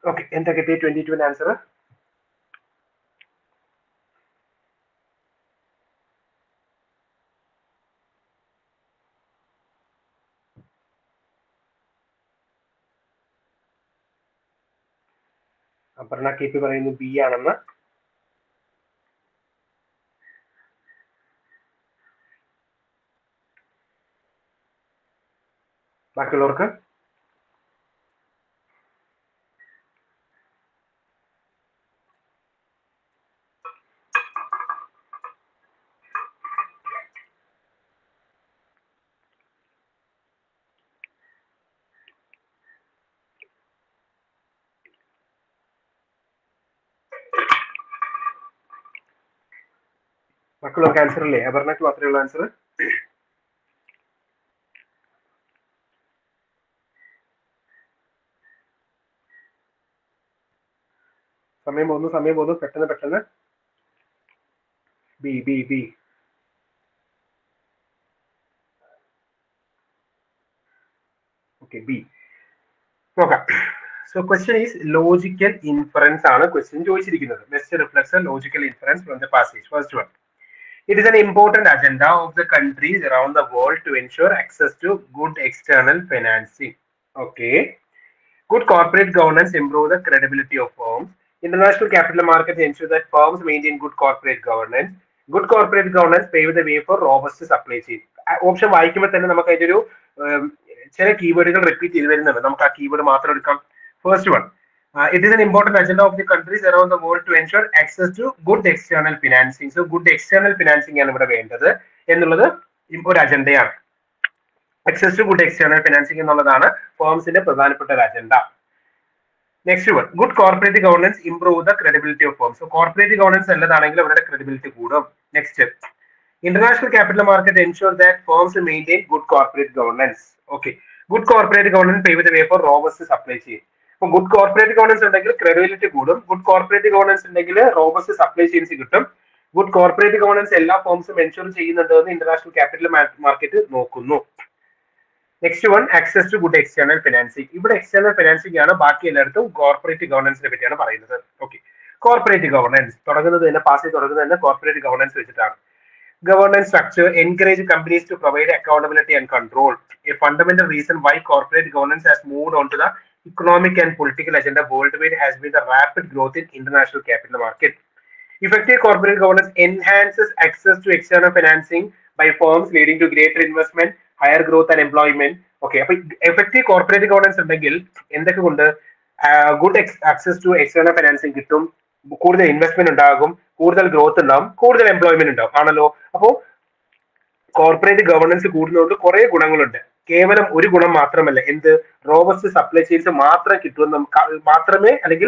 Okay എന്താ കിട്ടിയ twenty ടുവിന്റെ ആൻസർ അപർണ കെ പി പറയുന്നു ബി ആണെന്ന് ബാക്കിയുള്ളവർക്ക് ബാക്കിയുള്ളവർക്ക് ആൻസർ അല്ലേ അപർണക്ക് മാത്രമേ ഉള്ളൂ ആൻസർ സമയം പോകുന്നു സമയം പോകുന്നു പെട്ടെന്ന് പെട്ടെന്ന് B B B okay B നോക്കാം so question is logical inference ആണ് ക്വസ്റ്റ്യൻ ചോദിച്ചിരിക്കുന്നത് best reflects logical inference from the passage first one It is an important agenda of the countries around the world to ensure access to good external financing. Okay. Good corporate governance improve the credibility of firms. International capital markets ensure that firms maintain good corporate governance. Good corporate governance pave the way for robust supply chain. Option വായിക്കുമ്പോൾ തന്നെ നമുക്ക് അതിന്റെ ഒരു ചില കീവേഡുകൾ repeat ചെയ്ത് വരുന്നുണ്ട് നമുക്ക് ആ കീവേഡ് മാത്രം എടുക്കാം first one it is an important agenda of the countries around the world to ensure access to good external financing so good external financing ആണ് ഇവിടെ വേണ്ടത് എന്നുള്ളത് ഒരു അജണ്ടയാണ് access to good external financing എന്നുള്ളതാണ് ഫേംസിന്റെ പ്രധാനപ്പെട്ട ഒരു agenda next one good corporate governance improve the credibility of firms so corporate governance നല്ലതാണെങ്കിൽ അവരുടെ ക്രെഡിബിലിറ്റി കൂടും next international capital market ensure that firms maintain good corporate governance okay good corporate governance pave the way for robust supply chain ഇപ്പൊ good corporate governance ഉണ്ടെങ്കിൽ credibility കൂടും good corporate governance ഉണ്ടെങ്കിൽ robust supply chains കിട്ടും good corporate governance എല്ലാ ഫോംസും ensure ചെയ്യുന്നുണ്ടോ എന്ന് international capital market നോക്കുന്നു next one access to good external financing ഇവിടെ എക്സ്റ്റേണൽ ഫിനാൻസിങ് ആണ് ബാക്കി എല്ലായിടത്തും കോർപ്പറേറ്റ് ഗവർണൻസിനെ പറ്റിയാണ് പറയുന്നത് ഓക്കെ കോർപ്പറേറ്റ് ഗവർണൻസ് തുടങ്ങുന്നത് തന്നെ പാസ് ചെയ്ത് തുടങ്ങുന്നത് തന്നെ കോർപ്പറേറ്റ് ഗവർണൻസ് വെച്ചിട്ടാണ് governance structure encourage companies to provide accountability and control. A fundamental reason why corporate governance has moved on to the economic and political agenda worldwide has been the rapid growth in international capital market. Effective corporate governance enhances access to external financing by firms leading to greater investment, higher growth and employment. Okay, അപ്പൊ effective corporate governance ഉണ്ടെങ്കിൽ എന്തൊക്കെ കൊണ്ട് good access to external financing കിട്ടും കൂടുതൽ investment ഉണ്ടാകും കൂടുതൽ growth ഉണ്ടാവും കൂടുതൽ എംപ്ലോയ്മെന്റ് ഉണ്ടാവും ആണല്ലോ അപ്പോ കോർപ്പറേറ്റ് ഗവർണൻസ് കൂടുന്നതുകൊണ്ട് കുറെ ഗുണങ്ങളുണ്ട് കേവലം ഒരു ഗുണം മാത്രമല്ല എന്ത് റോബസ്റ്റ് സപ്ലൈ ചെയിൻസ് മാത്രം കിട്ടുമെന്ന് മാത്രമേ അല്ലെങ്കിൽ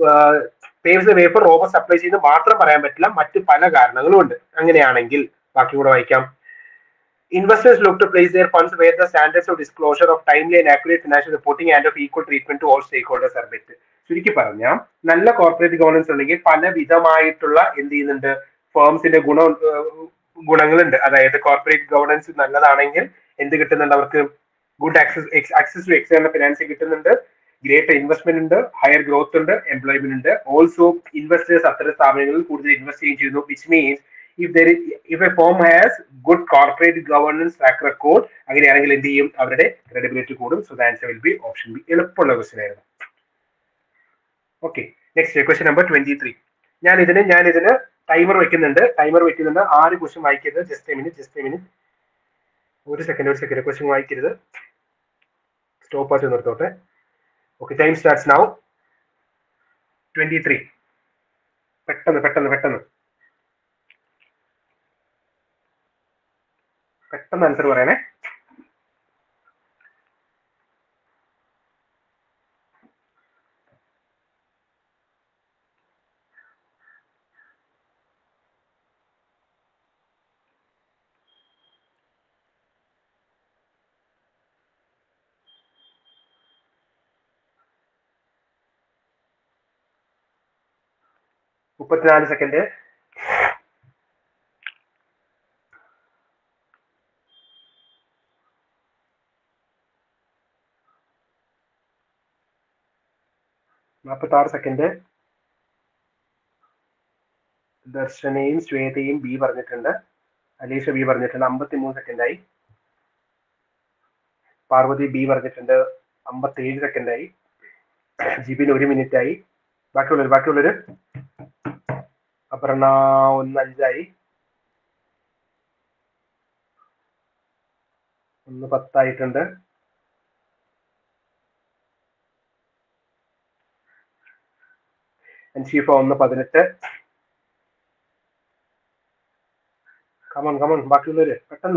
paves way for robust supply chain മാത്രം പറയാൻ പറ്റില്ല മറ്റു പല കാരണങ്ങളും ഉണ്ട് അങ്ങനെയാണെങ്കിൽ ബാക്കി കൂടെ വായിക്കാം Investors look to place their funds where the standards of disclosure of timely and accurate financial reporting and of equal treatment to all stakeholders are met. ചുരുക്കി പറഞ്ഞാൽ നല്ല കോർപ്പറേറ്റ് ഗവർണൻസ് ഉണ്ടെങ്കിൽ പല വിധമായിട്ടുള്ള എന്ത് ചെയ്യുന്നുണ്ട് ഫേംസിന്റെ ഗുണ ഗുണങ്ങളുണ്ട് അതായത് കോർപ്പറേറ്റ് ഗവർണൻസ് നല്ലതാണെങ്കിൽ എന്ത് കിട്ടുന്നുണ്ട് അവർക്ക് good access access to external financing കിട്ടുന്നുണ്ട് ഗ്രേറ്റർ ഇൻവെസ്റ്റ്മെന്റ് ഉണ്ട് ഹയർ ഗ്രോത്ത് ഉണ്ട് എംപ്ലോയ്മെന്റ് ഉണ്ട് ഓൾസോ ഇൻവെസ്റ്റേഴ്സ് അത്തരം സ്ഥാപനങ്ങളിൽ കൂടുതൽ ഇൻവെസ്റ്റ് ചെയ്യുകയും ചെയ്യുന്നു which means if there if a firm has good corporate governance track record അങ്ങനെയാണെങ്കിൽ എന്ത് ചെയ്യും അവരുടെ ക്രെഡിബിലിറ്റി കൂടും so the answer will be option B എളുപ്പമുള്ള ക്വസ്റ്റൻ ആയിരുന്നു okay next question number twenty three ഞാൻ ഇതിന് ഞാൻ ഇതിന് ടൈമർ വെക്കുന്നുണ്ട് ടൈമർ വെക്കുന്നുണ്ട് ആറ് ക്വസ്റ്റ്യൻ വായിക്കരുത് just a minute just a minute ഒരു സെക്കൻഡ് ഒരു സെക്കൻഡ് ക്വസ്റ്റ്യൻ വായിക്കരുത് സ്റ്റോപ്പ് ആയിട്ട് നിർത്തോട്ടെ okay time starts now twenty three പെട്ടെന്ന് പെട്ടെന്ന് പെട്ടെന്ന് പെട്ടെന്ന് ആൻസർ പറയണേ മുപ്പത്തിനാല് സെക്കൻഡ് നാൽപ്പത്തി ആറ് സെക്കൻഡ് ദർശനയും ശ്വേതയും ബി പറഞ്ഞിട്ടുണ്ട് അലീഷ ബി പറഞ്ഞിട്ടുണ്ട് അമ്പത്തി മൂന്ന് സെക്കൻഡായി പാർവതി ബി പറഞ്ഞിട്ടുണ്ട് അമ്പത്തി ഏഴ് സെക്കൻഡായി ജിബിൻ ഒരു മിനിറ്റ് ആയി ബാക്കിയുള്ളവർ ബാക്കിയുള്ളവര് അപർണ ഒന്ന് അഞ്ചായി ഒന്ന് പത്തായിട്ടുണ്ട് അൻഷീഫ ഒന്ന് പതിനെട്ട് കമൺ കമൺ ബാക്കിയുള്ളവര് പെട്ടെന്ന്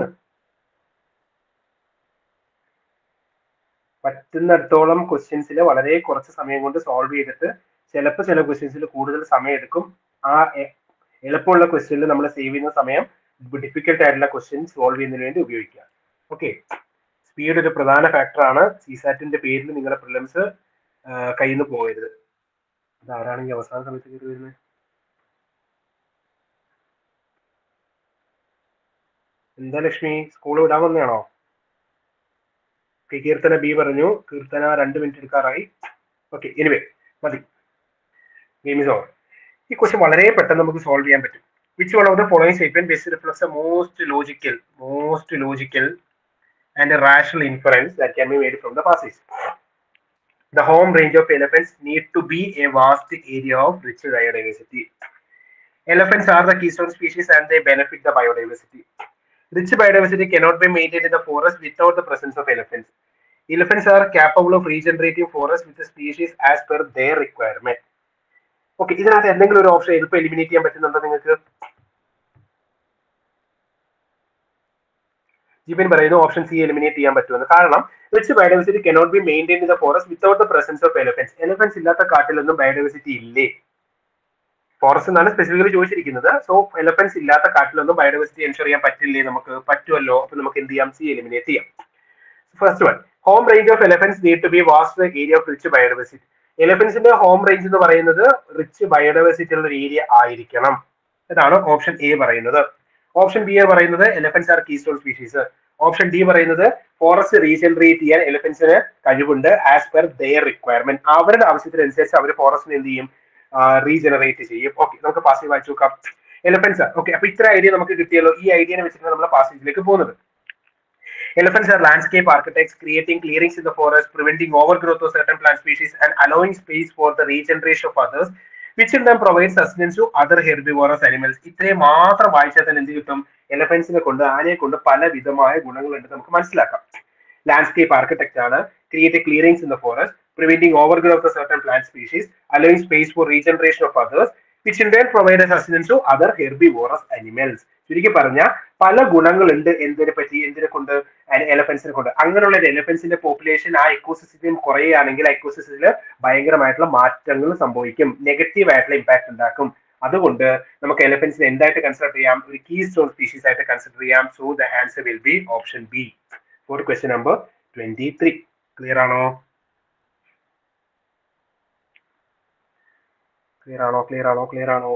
പറ്റുന്നിടത്തോളം ക്വസ്റ്റ്യൻസിൽ വളരെ കുറച്ച് സമയം കൊണ്ട് സോൾവ് ചെയ്തിട്ട് ചിലപ്പോൾ ചില ക്വസ്റ്റ്യൻസിൽ കൂടുതൽ സമയം എടുക്കും ആ എ- എളുപ്പമുള്ള ക്വസ്റ്റ്യനിൽ നമ്മൾ സേവ് ചെയ്യുന്ന സമയം ഡിഫിക്കൽട്ട് ആയിട്ടുള്ള ക്വസ്റ്റ്യൻ സോൾവ് ചെയ്യുന്നതിന് വേണ്ടി ഉപയോഗിക്കുക ഓക്കെ സ്പീഡ് ഒരു പ്രധാന ഫാക്ടറാണ് സിസാറ്റിന്റെ പേരിൽ നിങ്ങളുടെ പ്രിലിംസ് കയ്യിൽ നിന്ന് പോകരുത് ഇതാരാണെങ്കിൽ അവസാന സമയത്ത് കയറി വരുന്നത് എന്താ ലക്ഷ്മി സ്കൂൾ വിടാൻ വന്നതാണോ ഓക്കെ കീർത്തന ബി പറഞ്ഞു കീർത്തന രണ്ട് മിനിറ്റ് എടുക്കാറായി ഓക്കെ എനിവേ മതി ഗെയിം ഇസ് ഓവർ ഈ ക്വസ്റ്റ്യൻ വളരെ പെട്ടെന്ന് നമുക്ക് സോൾവ് ചെയ്യാൻ പറ്റും which one of the following statement best reflects a most logical most logical and a rational inference that can be made from the passage The home range of elephants need to be a vast area of rich biodiversity. Elephants are the keystone species and they benefit the biodiversity. Rich biodiversity cannot be maintained in the forest without the presence of elephants. Elephants are capable of regenerating forests with the species as per their requirement. Okay ഇതിനകത്ത് എന്തെങ്കിലും ഒരു option എളുപ്പം eliminate ചെയ്യാൻ പറ്റുന്നുണ്ടോ നിങ്ങൾക്ക് ജിബിൻ പറയുന്നു option C eliminate ചെയ്യാൻ പറ്റുമെന്ന് കാരണം rich biodiversity cannot be maintain in the forest without the presence of elephants elephants ഇല്ലാത്ത കാട്ടിലൊന്നും ബയോഡൈവേഴ്സിറ്റി ഇല്ലേ ഫോറസ്റ്റ് എന്നാണ് സ്പെസിഫിക്കലി ചോദിച്ചിരിക്കുന്നത് സോ എലിഫൻസ് ഇല്ലാത്ത കാട്ടിലൊന്നും ബയോഡൈവേഴ്സിറ്റി എൻഷുർ ചെയ്യാൻ പറ്റില്ലേ നമുക്ക് പറ്റുമല്ലോ അപ്പൊ നമുക്ക് എന്ത് ചെയ്യാം സി എലിമിനേറ്റ് ചെയ്യാം first one home range of elephants need to be vast area of rich biodiversity എലിഫൻസിന്റെ ഹോം റേഞ്ച് എന്ന് പറയുന്നത് റിച്ച് ബയോഡൈവേഴ്സിറ്റി ഉള്ള ഒരു ഏരിയ ആയിരിക്കണം ഇതാണ് ഓപ്ഷൻ എ പറയുന്നത് ഓപ്ഷൻ ബി പറയുന്നത് elephants are keystone species option D പറയുന്നത് ഫോറസ്റ്റ് റീജനറേറ്റ് ചെയ്യാൻ എലിഫൻസിന് കഴിവുണ്ട് ആസ് പെർ ദെയർ റിക്വയർമെന്റ് അവരുടെ ആവശ്യത്തിനനുസരിച്ച് അവർ ഫോറസ്റ്റിന് എന്ത് ചെയ്യും റീജനറേറ്റ് ചെയ്യും ഓക്കെ നമുക്ക് പാസേജ് വായിച്ചു നോക്കാം എലിഫൻസ് ഓക്കെ അപ്പൊ ഇത്ര ഐഡിയ നമുക്ക് കിട്ടിയല്ലോ ഈ ഐഡിയനെ വെച്ചിട്ട് നമ്മൾ പാസേജിലേക്ക് പോകുന്നത് Elephants are landscape architects, creating clearings in the forest, preventing overgrowth of certain plant species, and allowing space for the regeneration of others, which in them provides sustenance to other herbivorous animals. ഇത്രയും മാത്രം വായിച്ചാൽ തന്നെ എന്ത് കിട്ടും എലഫൻസിനെ കൊണ്ട് ആനയെ കൊണ്ട് പല വിധമായ ഗുണങ്ങളുണ്ട് നമുക്ക് മനസ്സിലാക്കാം ലാൻഡ്സ്കേപ്പ് ആർക്കിടെക്ട് ആണ് create clearings in the forest preventing overgrowth of certain plant species allowing space for regeneration of others which in turn provide sustenance to other herbivorous animals ചുരുക്കി പറഞ്ഞ പല ഗുണങ്ങളുണ്ട് എന്തിനെ പറ്റി എന്തിനെ കൊണ്ട് എലഫൻസിനെ കൊണ്ട് അങ്ങനെയുള്ള ഒരു എലഫൻസിന്റെ പോപ്പുലേഷൻ ആ എക്കോസിസ്റ്റം കുറയുകയാണെങ്കിൽ ആ എക്കോസിസ്റ്റത്തിൽ ഭയങ്കരമായിട്ടുള്ള മാറ്റങ്ങൾ സംഭവിക്കും നെഗറ്റീവ് ആയിട്ടുള്ള ഇമ്പാക്ട് ഉണ്ടാക്കും അതുകൊണ്ട് നമുക്ക് എലഫൻസിനെ എന്തായിട്ട് കൺസിഡർ ചെയ്യാം ഒരു കീ സ്റ്റോൺ സ്പീഷീസ് ആയിട്ട് കൺസിഡർ ചെയ്യാം so the answer will be option B for question number twenty three clear ആണോ ക്ലിയർ ആണോ ക്ലിയർ ആണോ ക്ലിയർ ആണോ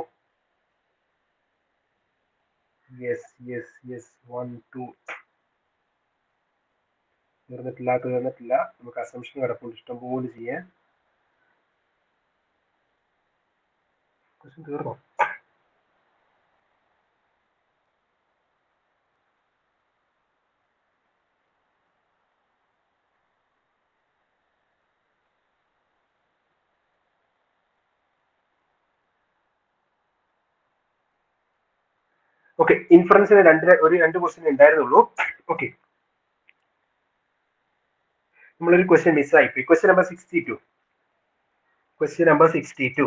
yes yes yes one two തീർന്നിട്ടില്ല തീർന്നിട്ടില്ല നമുക്ക് അസംഷൻ കിടപ്പുണ്ട് ഇഷ്ടംപോലെ ചെയ്യാൻ ക്വസ്റ്റ്യൻ തീർന്നോ ഓക്കെ ഇൻഫറൻസിന് രണ്ട് ഒരു രണ്ട് ക്വസ്റ്റ്യൻ ഉണ്ടായിരുന്നുള്ളൂ ഓക്കെ നമ്മളൊരു ക്വസ്റ്റ്യൻ മിസ്സായി പോയി question number sixty two question number sixty two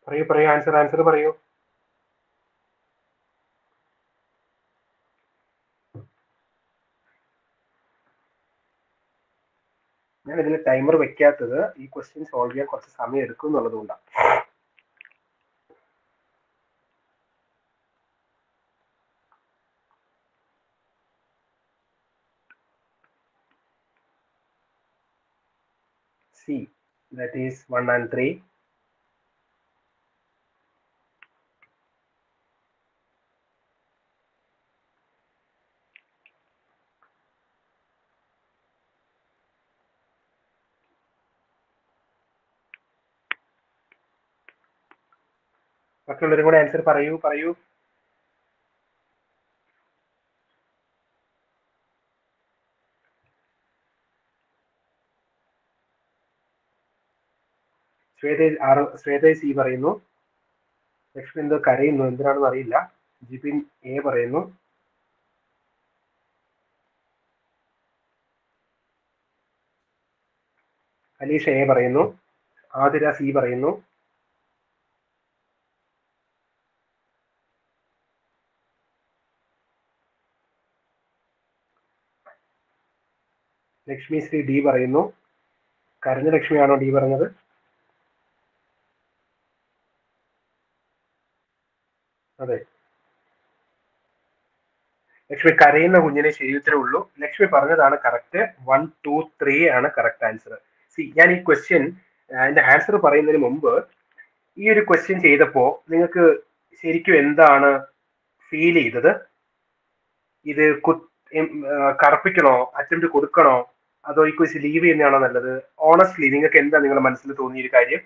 പറയൂ പറയൂ ആൻസർ ആൻസർ പറയൂ ഞാൻ ഇതിൽ ടൈമർ വെക്കാത്തത് ഈ ക്വസ്റ്റ്യൻ സോൾവ് ചെയ്യാൻ കുറച്ച് സമയം എടുക്കും എന്നുള്ളത് കൊണ്ടാണ് C that is 1 and 3 ബാക്കിയുള്ളവരും കൂടെ ആൻസർ പറയൂ പറയൂ ശ്വേത ആറ് ശ്വേത സി പറയുന്നു ലക്ഷ്മി എന്തോ കരയുന്നു എന്തിനാണെന്ന് അറിയില്ല ജിപിൻ എ പറയുന്നു അലീഷ എ പറയുന്നു ആതിര സി പറയുന്നു ലക്ഷ്മി ശ്രീ ഡി പറയുന്നു കരഞ്ഞ ലക്ഷ്മിയാണോ ഡി പറഞ്ഞത് അതെ ലക്ഷ്മി കരയുന്ന കുഞ്ഞിനെ ശരിയുത്തരേ ഉള്ളൂ ലക്ഷ്മി പറഞ്ഞതാണ് കറക്റ്റ് വൺ ടു ത്രീ ആണ് കറക്റ്റ് ആൻസർ സി ഞാൻ ഈ ക്വസ്റ്റ്യൻ അതിന്റെ ആൻസർ പറയുന്നതിന് മുമ്പ് ഈ ഒരു ക്വസ്റ്റ്യൻ ചെയ്തപ്പോ നിങ്ങൾക്ക് ശരിക്കും എന്താണ് ഫീൽ ചെയ്തത് ഇത് കു- എം, ആ, കറുപ്പിക്കണോ അറ്റംപ്റ്റ് കൊടുക്കണോ അതോ ഈ ക്വസ്റ്റ്യൻ ലീവ് ചെയ്യുന്നതാണോ നല്ലത് ഓണസ്റ്റ്ലി നിങ്ങൾക്ക് എന്താ നിങ്ങളുടെ മനസ്സിൽ തോന്നിയ ഒരു കാര്യം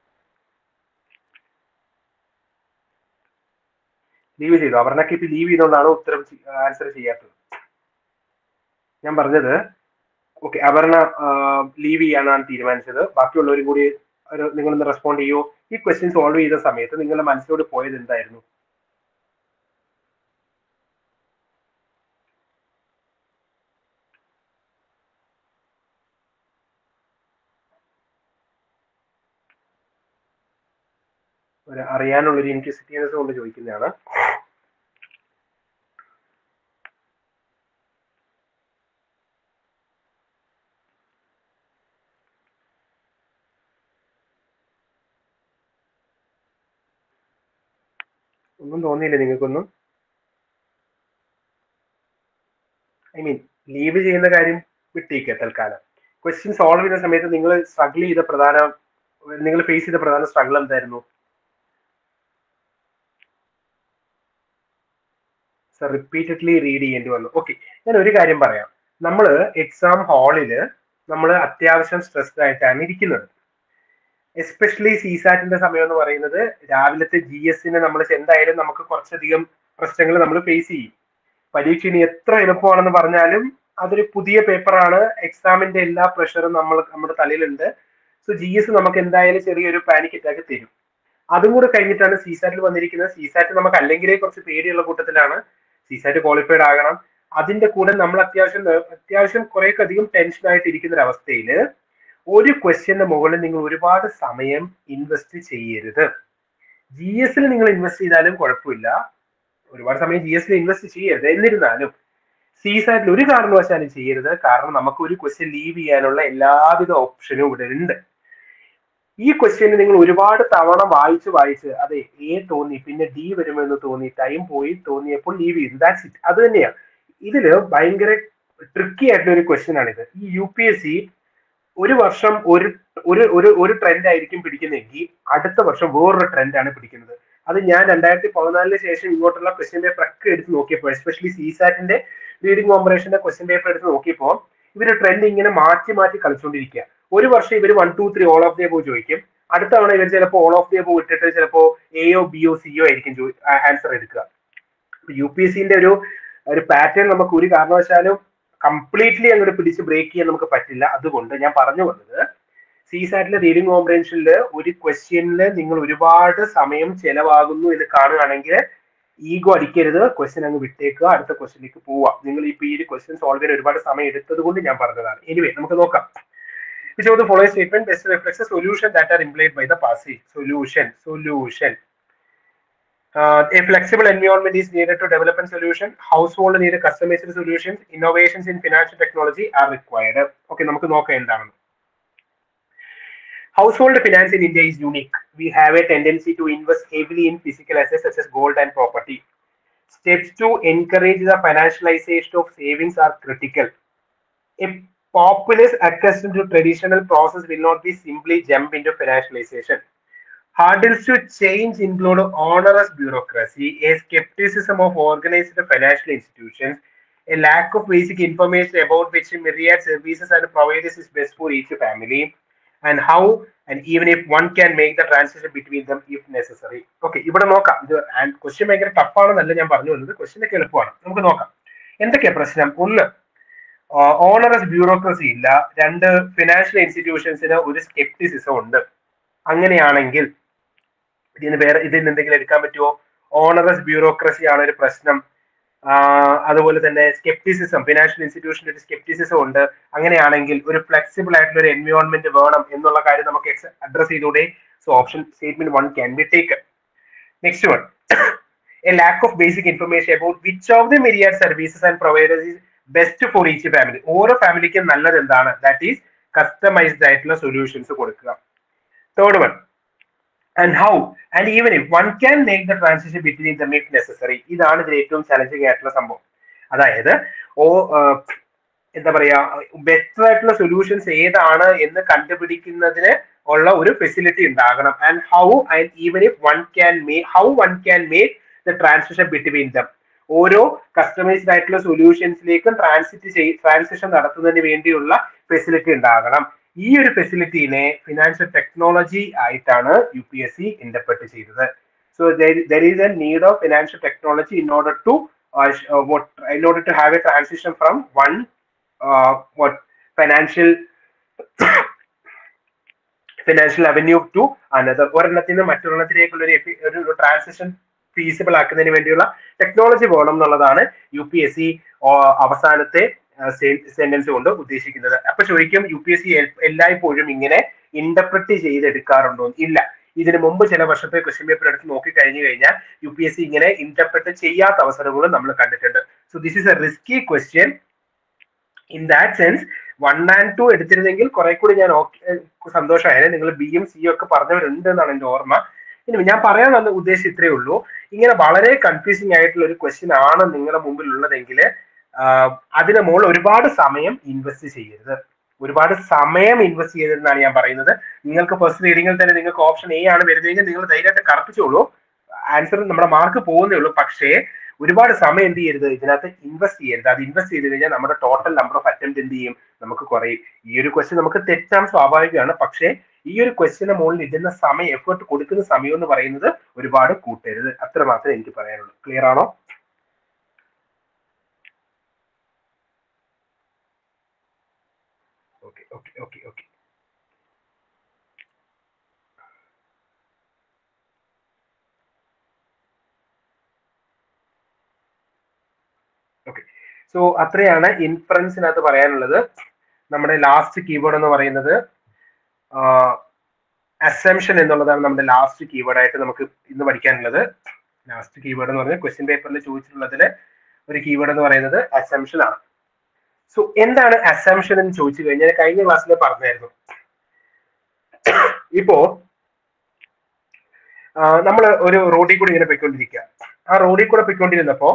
ലീവ് ചെയ്തു അപർണയ്ക്ക് ഇപ്പൊ ലീവ് ചെയ്തുകൊണ്ടാണ് ഉത്തരം ആൻസർ ചെയ്യാത്തത് ഞാൻ പറഞ്ഞത് ഓക്കെ അപർണ ലീവ് ചെയ്യാനാണ് തീരുമാനിച്ചത് ബാക്കിയുള്ളവരും കൂടി ഒരു നിങ്ങളൊന്ന് റെസ്പോണ്ട് ചെയ്യൂ ഈ ക്വസ്റ്റ്യൻ സോൾവ് ചെയ്ത സമയത്ത് നിങ്ങളുടെ മനസ്സിലോട് പോയത് എന്തായിരുന്നു ഒരു അറിയാനുള്ള ഒരു ഇൻക്വിസിറ്റീവ്നെസ് കൊണ്ട് ചോദിക്കുന്നതാണ് ഒന്നും തോന്നിയില്ലേ നിങ്ങൾക്കൊന്നും ഐ മീൻ ലീവ് ചെയ്യുന്ന കാര്യം വിട്ടേക്കുക തൽക്കാലം ക്വസ്റ്റ്യൻ സോൾവ് ചെയ്യുന്ന സമയത്ത് നിങ്ങൾ സ്ട്രഗിൾ ചെയ്ത പ്രധാന നിങ്ങൾ ഫേസ് ചെയ്ത പ്രധാന സ്ട്രഗിൾ എന്തായിരുന്നു സർ റിപ്പീറ്റഡ്ലി റീഡ് ചെയ്യേണ്ടി വന്നു ഓക്കെ ഞാൻ ഒരു കാര്യം പറയാം നമ്മൾ എക്സാം ഹാളില് നമ്മൾ അത്യാവശ്യം സ്ട്രെസ്ഡ് ആയിട്ടാണ് ഇരിക്കുന്നത് എസ്പെഷ്യലി സിസാറ്റിന്റെ സമയം എന്ന് പറയുന്നത് രാവിലത്തെ ജി എസിന് നമ്മൾ എന്തായാലും നമുക്ക് കുറച്ചധികം പ്രശ്നങ്ങൾ നമ്മൾ ഫേസ് ചെയ്യും പരീക്ഷ ഇനി എത്ര എളുപ്പമാണെന്ന് പറഞ്ഞാലും അതൊരു പുതിയ പേപ്പറാണ് എക്സാമിന്റെ എല്ലാ പ്രഷറും നമ്മൾ നമ്മുടെ തലയിലുണ്ട് സോ ജി എസ് നമുക്ക് എന്തായാലും ചെറിയൊരു പാനിക് അറ്റാക്ക് തരും അതും കൂടെ കഴിഞ്ഞിട്ടാണ് സിസാറ്റിൽ വന്നിരിക്കുന്നത് സിസാറ്റ് നമുക്ക് അല്ലെങ്കിലേ കുറച്ച് പേടിയുള്ള കൂട്ടത്തിലാണ് സിസാറ്റ് ക്വാളിഫൈഡ് ആകണം അതിന്റെ കൂടെ നമ്മൾ അത്യാവശ്യം അത്യാവശ്യം കുറെ അധികം ടെൻഷൻ ആയിട്ട് ഇരിക്കുന്ന ഒരു അവസ്ഥയിൽ ഒരു ക്വസ്റ്റ്യന്റെ മുകളിൽ നിങ്ങൾ ഒരുപാട് സമയം ഇൻവെസ്റ്റ് ചെയ്യരുത് ജി എസിൽ നിങ്ങൾ ഇൻവെസ്റ്റ് ചെയ്താലും കുഴപ്പമില്ല ഒരുപാട് സമയം ജി എസിൽ ഇൻവെസ്റ്റ് ചെയ്യരുത് എന്നിരുന്നാലും സിസാറ്റിൽ ഒരു കാരണവശാലും ചെയ്യരുത് കാരണം നമുക്ക് ഒരു ക്വസ്റ്റ്യൻ ലീവ് ചെയ്യാനുള്ള എല്ലാവിധ ഓപ്ഷനും ഇവിടെ ഉണ്ട് ഈ ക്വസ്റ്റ്യന് നിങ്ങൾ ഒരുപാട് തവണ വായിച്ച് വായിച്ച് അതെ എ തോന്നി പിന്നെ ഡി വരുമെന്ന് തോന്നി ടൈം പോയി തോന്നിയപ്പോൾ ലീവ് ചെയ്തു ദാറ്റ്സ് ഇറ്റ് അത് തന്നെയാണ് ഇതില് ഭയങ്കര ട്രിക്കി ആയിട്ടുള്ള ഒരു ക്വസ്റ്റ്യൻ ആണിത് ഈ യു പി എസ് സി ഒരു വർഷം ഒരു ഒരു ഒരു ഒരു ട്രെൻഡ് ആയിരിക്കും പിടിക്കുന്നെങ്കിൽ അടുത്ത വർഷം വേറൊരു ട്രെൻഡാണ് പിടിക്കുന്നത് അത് ഞാൻ രണ്ടായിരത്തി പതിനാലിന് ശേഷം ഇങ്ങോട്ടുള്ള ക്വസ്റ്റ്യൻ പേപ്പർ ഒക്കെ എടുത്ത് നോക്കിയപ്പോൾ എസ്പെഷ്യലി സിസാറ്റിന്റെ റീഡിംഗ് കോമ്പറേഷന്റെ ക്വസ്റ്റ്യൻ പേപ്പർ എടുത്ത് നോക്കിയപ്പോൾ ഇവര് ട്രെൻഡ് ഇങ്ങനെ മാറ്റി മാറ്റി കളിച്ചുകൊണ്ടിരിക്കുക ഒരു വർഷം ഇവർ one two three all of the above ചോദിക്കും അടുത്ത തവണ ഇവർ ചിലപ്പോൾ ഓൾ ഓഫ് ദി അബോ ഇട്ടിട്ട് ചിലപ്പോൾ എയോ ബിയോ സിയോ ആയിരിക്കും ആൻസർ എടുക്കുക യു പി എസ് സിന്റെ ഒരു ഒരു പാറ്റേൺ നമുക്ക് ഒരു കാരണവശാലും കംപ്ലീറ്റ്ലി അങ്ങോട്ട് പിടിച്ച് ബ്രേക്ക് ചെയ്യാൻ നമുക്ക് പറ്റില്ല അതുകൊണ്ട് ഞാൻ പറഞ്ഞു വന്നത് സിസാറ്റിലെ റീഡിംഗ് കോമ്പറേഷനിൽ ഒരു ക്വസ്റ്റ്യനിൽ നിങ്ങൾ ഒരുപാട് സമയം ചെലവാകുന്നു എന്ന് കാണുകയാണെങ്കിൽ ഈഗോ അടിക്കരുത് ക്വസ്റ്റ്യൻ അങ്ങ് വിട്ടേക്കുക അടുത്ത ക്വസ്റ്റ്യനിലേക്ക് പോവാം നിങ്ങൾ ഇപ്പൊ ഈ ഒരു ക്വസ്റ്റ്യൻ സോൾവ് ചെയ്യാൻ ഒരുപാട് സമയം എടുത്തത് കൊണ്ട് ഞാൻ പറഞ്ഞതാണ് എനിവേ നമുക്ക് നോക്കാം which of the following statement best reflects the solution that are implied by the passage solution solution uh, a flexible environment is needed to develop a solution. Household need customized solutions. Innovations in financial technology are required. Okay, നമുക്ക് നോക്കാം എന്താണ് Household finance in India is unique. We have a tendency to invest heavily in physical assets such as gold and property. Steps to encourage the financialization of savings are critical. A populace accustomed to traditional process will not be simply jump into financialization. Hurdles to change include onerous bureaucracy, a skepticism of organized financial institutions, a lack of basic information about which myriad services and providers is best for each family, and how and even if one can make the transition between them if necessary. Okay, ഇവിടെ നോക്കാം ഇത് question ഭയങ്കര ടഫാണെന്നല്ല ഞാൻ പറഞ്ഞു വന്നത് question ഒക്കെ എളുപ്പമാണ് നമുക്ക് നോക്കാം എന്തൊക്കെയാ പ്രശ്നം ഒന്ന് ഓണറസ് ബ്യൂറോക്രസി ഇല്ല രണ്ട് ഫിനാൻഷ്യൽ ഇൻസ്റ്റിറ്റ്യൂഷൻസിന് ഒരു സ്കെപ്റ്റിസിസം ഉണ്ട് അങ്ങനെയാണെങ്കിൽ ഇതിന് വേറെ ഇതിൽ നിന്ന് എന്തെങ്കിലും എടുക്കാൻ പറ്റുമോ ഓണറസ് ബ്യൂറോക്രസി ആണ് ഒരു പ്രശ്നം അതുപോലെ തന്നെ സ്കെപ്റ്റിസിസം ഫിനാൻഷ്യൽ ഇൻസ്റ്റിറ്റ്യൂഷൻ്റെ ഒരു സ്കെപ്റ്റിസിസം ഉണ്ട് അങ്ങനെയാണെങ്കിൽ ഒരു ഫ്ലെക്സിബിൾ ആയിട്ടുള്ള ഒരു എൻവയോൺമെന്റ് വേണം എന്നുള്ള കാര്യം നമുക്ക് അഡ്രസ് ചെയ്തൂടെ so option statement one can be taken next one a lack of basic information about which of the myriad services and providers is best for each family ഓരോ ഫാമിലിക്കും നല്ലത് എന്താണ് ദാറ്റ് ഈസ് കസ്റ്റമൈസ്ഡ് ആയിട്ടുള്ള solutions കൊടുക്കുക third one and how and even if one can make the transition between them if necessary ഇതാണ് ഇതിൽ ഏറ്റവും challenging ആയിട്ടുള്ള സംഭവം അതായത് ഓ എന്താ പറയാ ബെറ്റർ ആയിട്ടുള്ള സൊല്യൂഷൻസ് ഏതാണ് എന്ന് കണ്ടുപിടിക്കുന്നതിന് ഉള്ള ഒരു ഫെസിലിറ്റി ഉണ്ടാകണം and how and even if one can make how one can make the transition between them ഓരോ കസ്റ്റമൈസ്ഡ് ആയിട്ടുള്ള സൊല്യൂഷൻസിലേക്കും ട്രാൻസിറ്റ് ചെയ് ട്രാൻസിഷൻ നടത്തുന്നതിന് വേണ്ടിയുള്ള ഫെസിലിറ്റി ഉണ്ടാകണം ഈ ഒരു ഫെസിലിറ്റീനെ ഫിനാൻഷ്യൽ ടെക്നോളജി ആയിട്ടാണ് U P S C interpret ചെയ്തത് so there is a need of financial technology in order to in order to have a transition from one what financial financial avenue to another ഒരെണ്ണത്തിൽ നിന്ന് മറ്റൊരെണ്ണത്തിലേക്കുള്ള ഒരു ഒരു transition feasible ആക്കുന്നതിന് വേണ്ടിയുള്ള technology വേണം എന്നുള്ളതാണ് U P S C അവസാനത്തെ sentence കൊണ്ട് ഉദ്ദേശിക്കുന്നത് അപ്പൊ ചോദിക്കും യു പി എസ് സി എല്ലായ്പ്പോഴും ഇങ്ങനെ ഇന്റർപ്രറ്റ് ചെയ്തെടുക്കാറുണ്ടോ ഇല്ല ഇതിനു മുമ്പ് ചില വർഷത്തെ ക്വസ്റ്റ്യൻ പേപ്പർ എടുത്ത് നോക്കി കഴിഞ്ഞു കഴിഞ്ഞാൽ യു പി എസ് സി ഇങ്ങനെ ഇന്റർപ്രറ്റ് ചെയ്യാത്ത അവസരങ്ങളും നമ്മൾ കണ്ടിട്ടുണ്ട് so this is a risky question in that sense one and two എടുത്തിരുന്നെങ്കിൽ കുറെ കൂടി ഞാൻ സന്തോഷമായത് നിങ്ങൾ ബിയും സിയും ഒക്കെ പറഞ്ഞവരുണ്ട് എന്നാണ് എന്റെ ഓർമ്മ ഇനി ഞാൻ പറയാൻ വന്ന ഉദ്ദേശം ഇത്രയേ ഉള്ളൂ ഇങ്ങനെ വളരെ കൺഫ്യൂസിങ് ആയിട്ടുള്ള ഒരു ക്വസ്റ്റ്യൻ ആണ് നിങ്ങളുടെ മുമ്പിൽ ഉള്ളതെങ്കിൽ അതിന് മുകളിൽ ഒരുപാട് സമയം ഇൻവെസ്റ്റ് ചെയ്യരുത് ഒരുപാട് സമയം ഇൻവെസ്റ്റ് ചെയ്തതെന്നാണ് ഞാൻ പറയുന്നത് നിങ്ങൾക്ക് ഫസ്റ്റ് റീഡിങ്ങിൽ തന്നെ നിങ്ങൾക്ക് ഓപ്ഷൻ എ ആണ് വരുന്നതെങ്കിൽ നിങ്ങൾ ധൈര്യമായിട്ട് കറപ്പിച്ചോളൂ ആൻസർ നമ്മുടെ മാർക്ക് പോകുന്നേ ഉള്ളൂ പക്ഷേ ഒരുപാട് സമയം എന്ത് ചെയ്യരുത് ഇതിനകത്ത് ഇൻവെസ്റ്റ് ചെയ്യരുത് അത് ഇൻവെസ്റ്റ് ചെയ്ത് കഴിഞ്ഞാൽ നമ്മുടെ ടോട്ടൽ നമ്പർ ഓഫ് അറ്റംപ്റ്റ് എന്ത് ചെയ്യും നമുക്ക് കുറയും ഈ ഒരു ക്വസ്റ്റ്യൻ നമുക്ക് തെറ്റാൻ സ്വാഭാവികമാണ് പക്ഷേ ഈ ഒരു ക്വസ്റ്റ്യന് മുകളിൽ ഇടുന്ന സമയം എഫേർട്ട് കൊടുക്കുന്ന സമയം എന്ന് പറയുന്നത് ഒരുപാട് കൂട്ടരുത് അത്ര മാത്രമേ എനിക്ക് പറയാനുള്ളൂ ക്ലിയർ ആണോ okay okay okay okay okay so അത്രയാണ് ഇൻഫറൻസിനകത്ത് പറയാനുള്ളത് നമ്മുടെ ലാസ്റ്റ് കീവേഡ് എന്ന് പറയുന്നത് അസംഷൻ എന്നുള്ളതാണ് നമ്മുടെ ലാസ്റ്റ് കീവേഡ് ആയിട്ട് നമുക്ക് ഇന്ന് പഠിക്കാനുള്ളത് ലാസ്റ്റ് കീവേഡ് എന്ന് പറഞ്ഞാൽ ക്വസ്റ്റ്യൻ പേപ്പറിൽ ചോദിച്ചിട്ടുള്ളതിൽ ഒരു കീവേഡ് എന്ന് പറയുന്നത് അസംഷൻ ആണ് സോ എന്താണ് അസംഷൻ എന്ന് ചോദിച്ചു കഴിഞ്ഞാൽ കഴിഞ്ഞ ക്ലാസ്സിൽ പറഞ്ഞായിരുന്നു ഇപ്പോ നമ്മൾ ഒരു റോഡിൽ കൂടി ഇങ്ങനെ പോയിക്കൊണ്ടിരിക്കുക ആ റോഡിൽ കൂടെ പോയിക്കൊണ്ടിരുന്നപ്പോ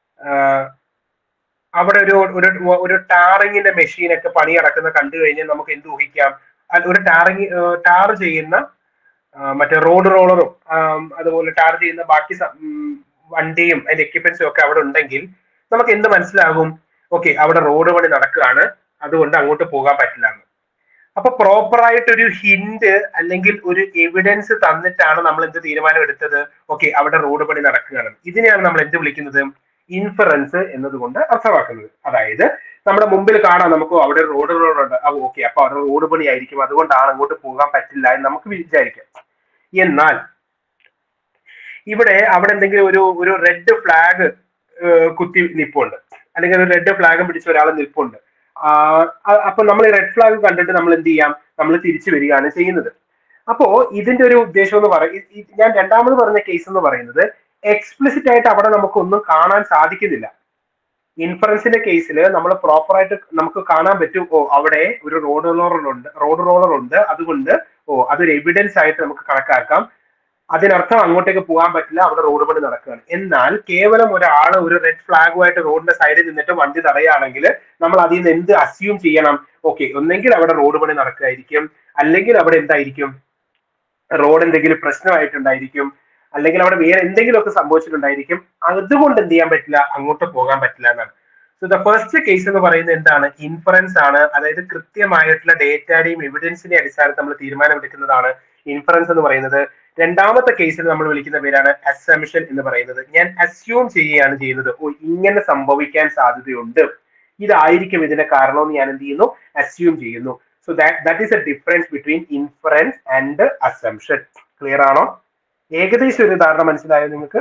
അവിടെ ഒരു ഒരു ഒരു ടാറിങ്ങിന്റെ മെഷീൻ ഒക്കെ പണി നടക്കുന്ന കണ്ടു കഴിഞ്ഞാൽ നമുക്ക് എന്ത് ഊഹിക്കാം ഒരു ടാറിങ് ടാർ ചെയ്യുന്ന മറ്റേ റോഡ് റോളറും അതുപോലെ ടാർ ചെയ്യുന്ന ബാക്കി വണ്ടിയും അതിന്റെ എക്യുപ്മെന്റ്സും ഒക്കെ അവിടെ ഉണ്ടെങ്കിൽ നമുക്ക് എന്ത് മനസ്സിലാകും ഓക്കെ അവിടെ റോഡ് പണി നടക്കുകയാണ് അതുകൊണ്ട് അങ്ങോട്ട് പോകാൻ പറ്റില്ല എന്ന് അപ്പൊ പ്രോപ്പർ ആയിട്ട് ഒരു ഹിന്റ് അല്ലെങ്കിൽ ഒരു എവിഡൻസ് തന്നിട്ടാണ് നമ്മൾ എന്ത് തീരുമാനം എടുത്തത് ഓക്കെ അവിടെ റോഡ് പണി നടക്കുകയാണ് ഇതിനെയാണ് നമ്മൾ എന്ത് വിളിക്കുന്നത് ഇൻഫറൻസ് എന്നതുകൊണ്ട് അർത്ഥമാക്കുന്നത് അതായത് നമ്മുടെ മുമ്പിൽ കാണാം നമുക്ക് അവിടെ റോഡ് റോഡുണ്ട് അപ്പൊ ഓക്കെ അപ്പൊ അവിടെ റോഡ് പണി ആയിരിക്കും അതുകൊണ്ടാണ് അങ്ങോട്ട് പോകാൻ പറ്റില്ല എന്ന് നമുക്ക് വിചാരിക്കാം എന്നാൽ ഇവിടെ അവിടെ എന്തെങ്കിലും ഒരു ഒരു റെഡ് ഫ്ലാഗ് കുത്തി നിപ്പുണ്ട് അല്ലെങ്കിൽ ഒരു റെഡ് ഫ്ലാഗും പിടിച്ച ഒരാൾ നിൽപ്പുണ്ട് അപ്പൊ നമ്മൾ ഈ റെഡ് ഫ്ലാഗ് കണ്ടിട്ട് നമ്മൾ എന്ത് ചെയ്യാം നമ്മൾ തിരിച്ചു വരികയാണ് ചെയ്യുന്നത് അപ്പോ ഇതിന്റെ ഒരു ഉദ്ദേശം എന്ന് പറയും ഞാൻ രണ്ടാമത് പറഞ്ഞ കേസ് എന്ന് പറയുന്നത് എക്സ്പ്ലിസിറ്റ് ആയിട്ട് അവിടെ നമുക്കൊന്നും കാണാൻ സാധിക്കുന്നില്ല ഇൻഫറൻസിന്റെ കേസിൽ നമ്മൾ പ്രോപ്പർ ആയിട്ട് നമുക്ക് കാണാൻ പറ്റും ഓ അവിടെ ഒരു റോഡ് റോളർ ഉണ്ട് റോഡ് റോളർ ഉണ്ട് അതുകൊണ്ട് ഓ അതൊരു എവിഡൻസ് ആയിട്ട് നമുക്ക് കണക്കാക്കാം അതിനർത്ഥം അങ്ങോട്ടേക്ക് പോകാൻ പറ്റില്ല അവിടെ റോഡ് പണി നടക്കുകയാണ് എന്നാൽ കേവലം ഒരാൾ ഒരു റെഡ് ഫ്ലാഗുമായിട്ട് റോഡിന്റെ സൈഡിൽ നിന്നിട്ട് വണ്ടി തടയുകയാണെങ്കിൽ നമ്മൾ അതിൽ നിന്ന് എന്ത് അസ്യൂം ചെയ്യണം ഓക്കെ ഒന്നെങ്കിൽ അവിടെ റോഡ് പണി നടക്കുകയായിരിക്കും അല്ലെങ്കിൽ അവിടെ എന്തായിരിക്കും റോഡ് എന്തെങ്കിലും പ്രശ്നമായിട്ടുണ്ടായിരിക്കും അല്ലെങ്കിൽ അവിടെ വേറെ എന്തെങ്കിലുമൊക്കെ സംഭവിച്ചിട്ടുണ്ടായിരിക്കും അതുകൊണ്ട് എന്ത് ചെയ്യാൻ പറ്റില്ല അങ്ങോട്ട് പോകാൻ പറ്റില്ല എന്നാണ് സോ ദ ഫസ്റ്റ് കേസ് എന്ന് പറയുന്നത് എന്താണ് ഇൻഫറൻസ് ആണ് അതായത് കൃത്യമായിട്ടുള്ള ഡേറ്റയുടെയും എവിഡൻസിന്റെ അടിസ്ഥാനത്തിൽ നമ്മൾ തീരുമാനമെടുക്കുന്നതാണ് ഇൻഫറൻസ് എന്ന് പറയുന്നത് രണ്ടാമത്തെ കേസിൽ നമ്മൾ വിളിക്കുന്ന പേരാണ് അസംഷൻ എന്ന് പറയുന്നത് ഞാൻ അസ്യൂം ചെയ്യുകയാണ് ചെയ്യുന്നത് ഓ ഇങ്ങനെ സംഭവിക്കാൻ സാധ്യതയുണ്ട് ഇതായിരിക്കും ഇതിന്റെ കാരണമെന്ന് ഞാൻ എന്ത് ചെയ്യുന്നു അസ്യൂം ചെയ്യുന്നു so that that is a difference between inference and assumption clear ആണോ ഏകദേശം ഒരു ധാരണ മനസ്സിലായോ നിങ്ങൾക്ക്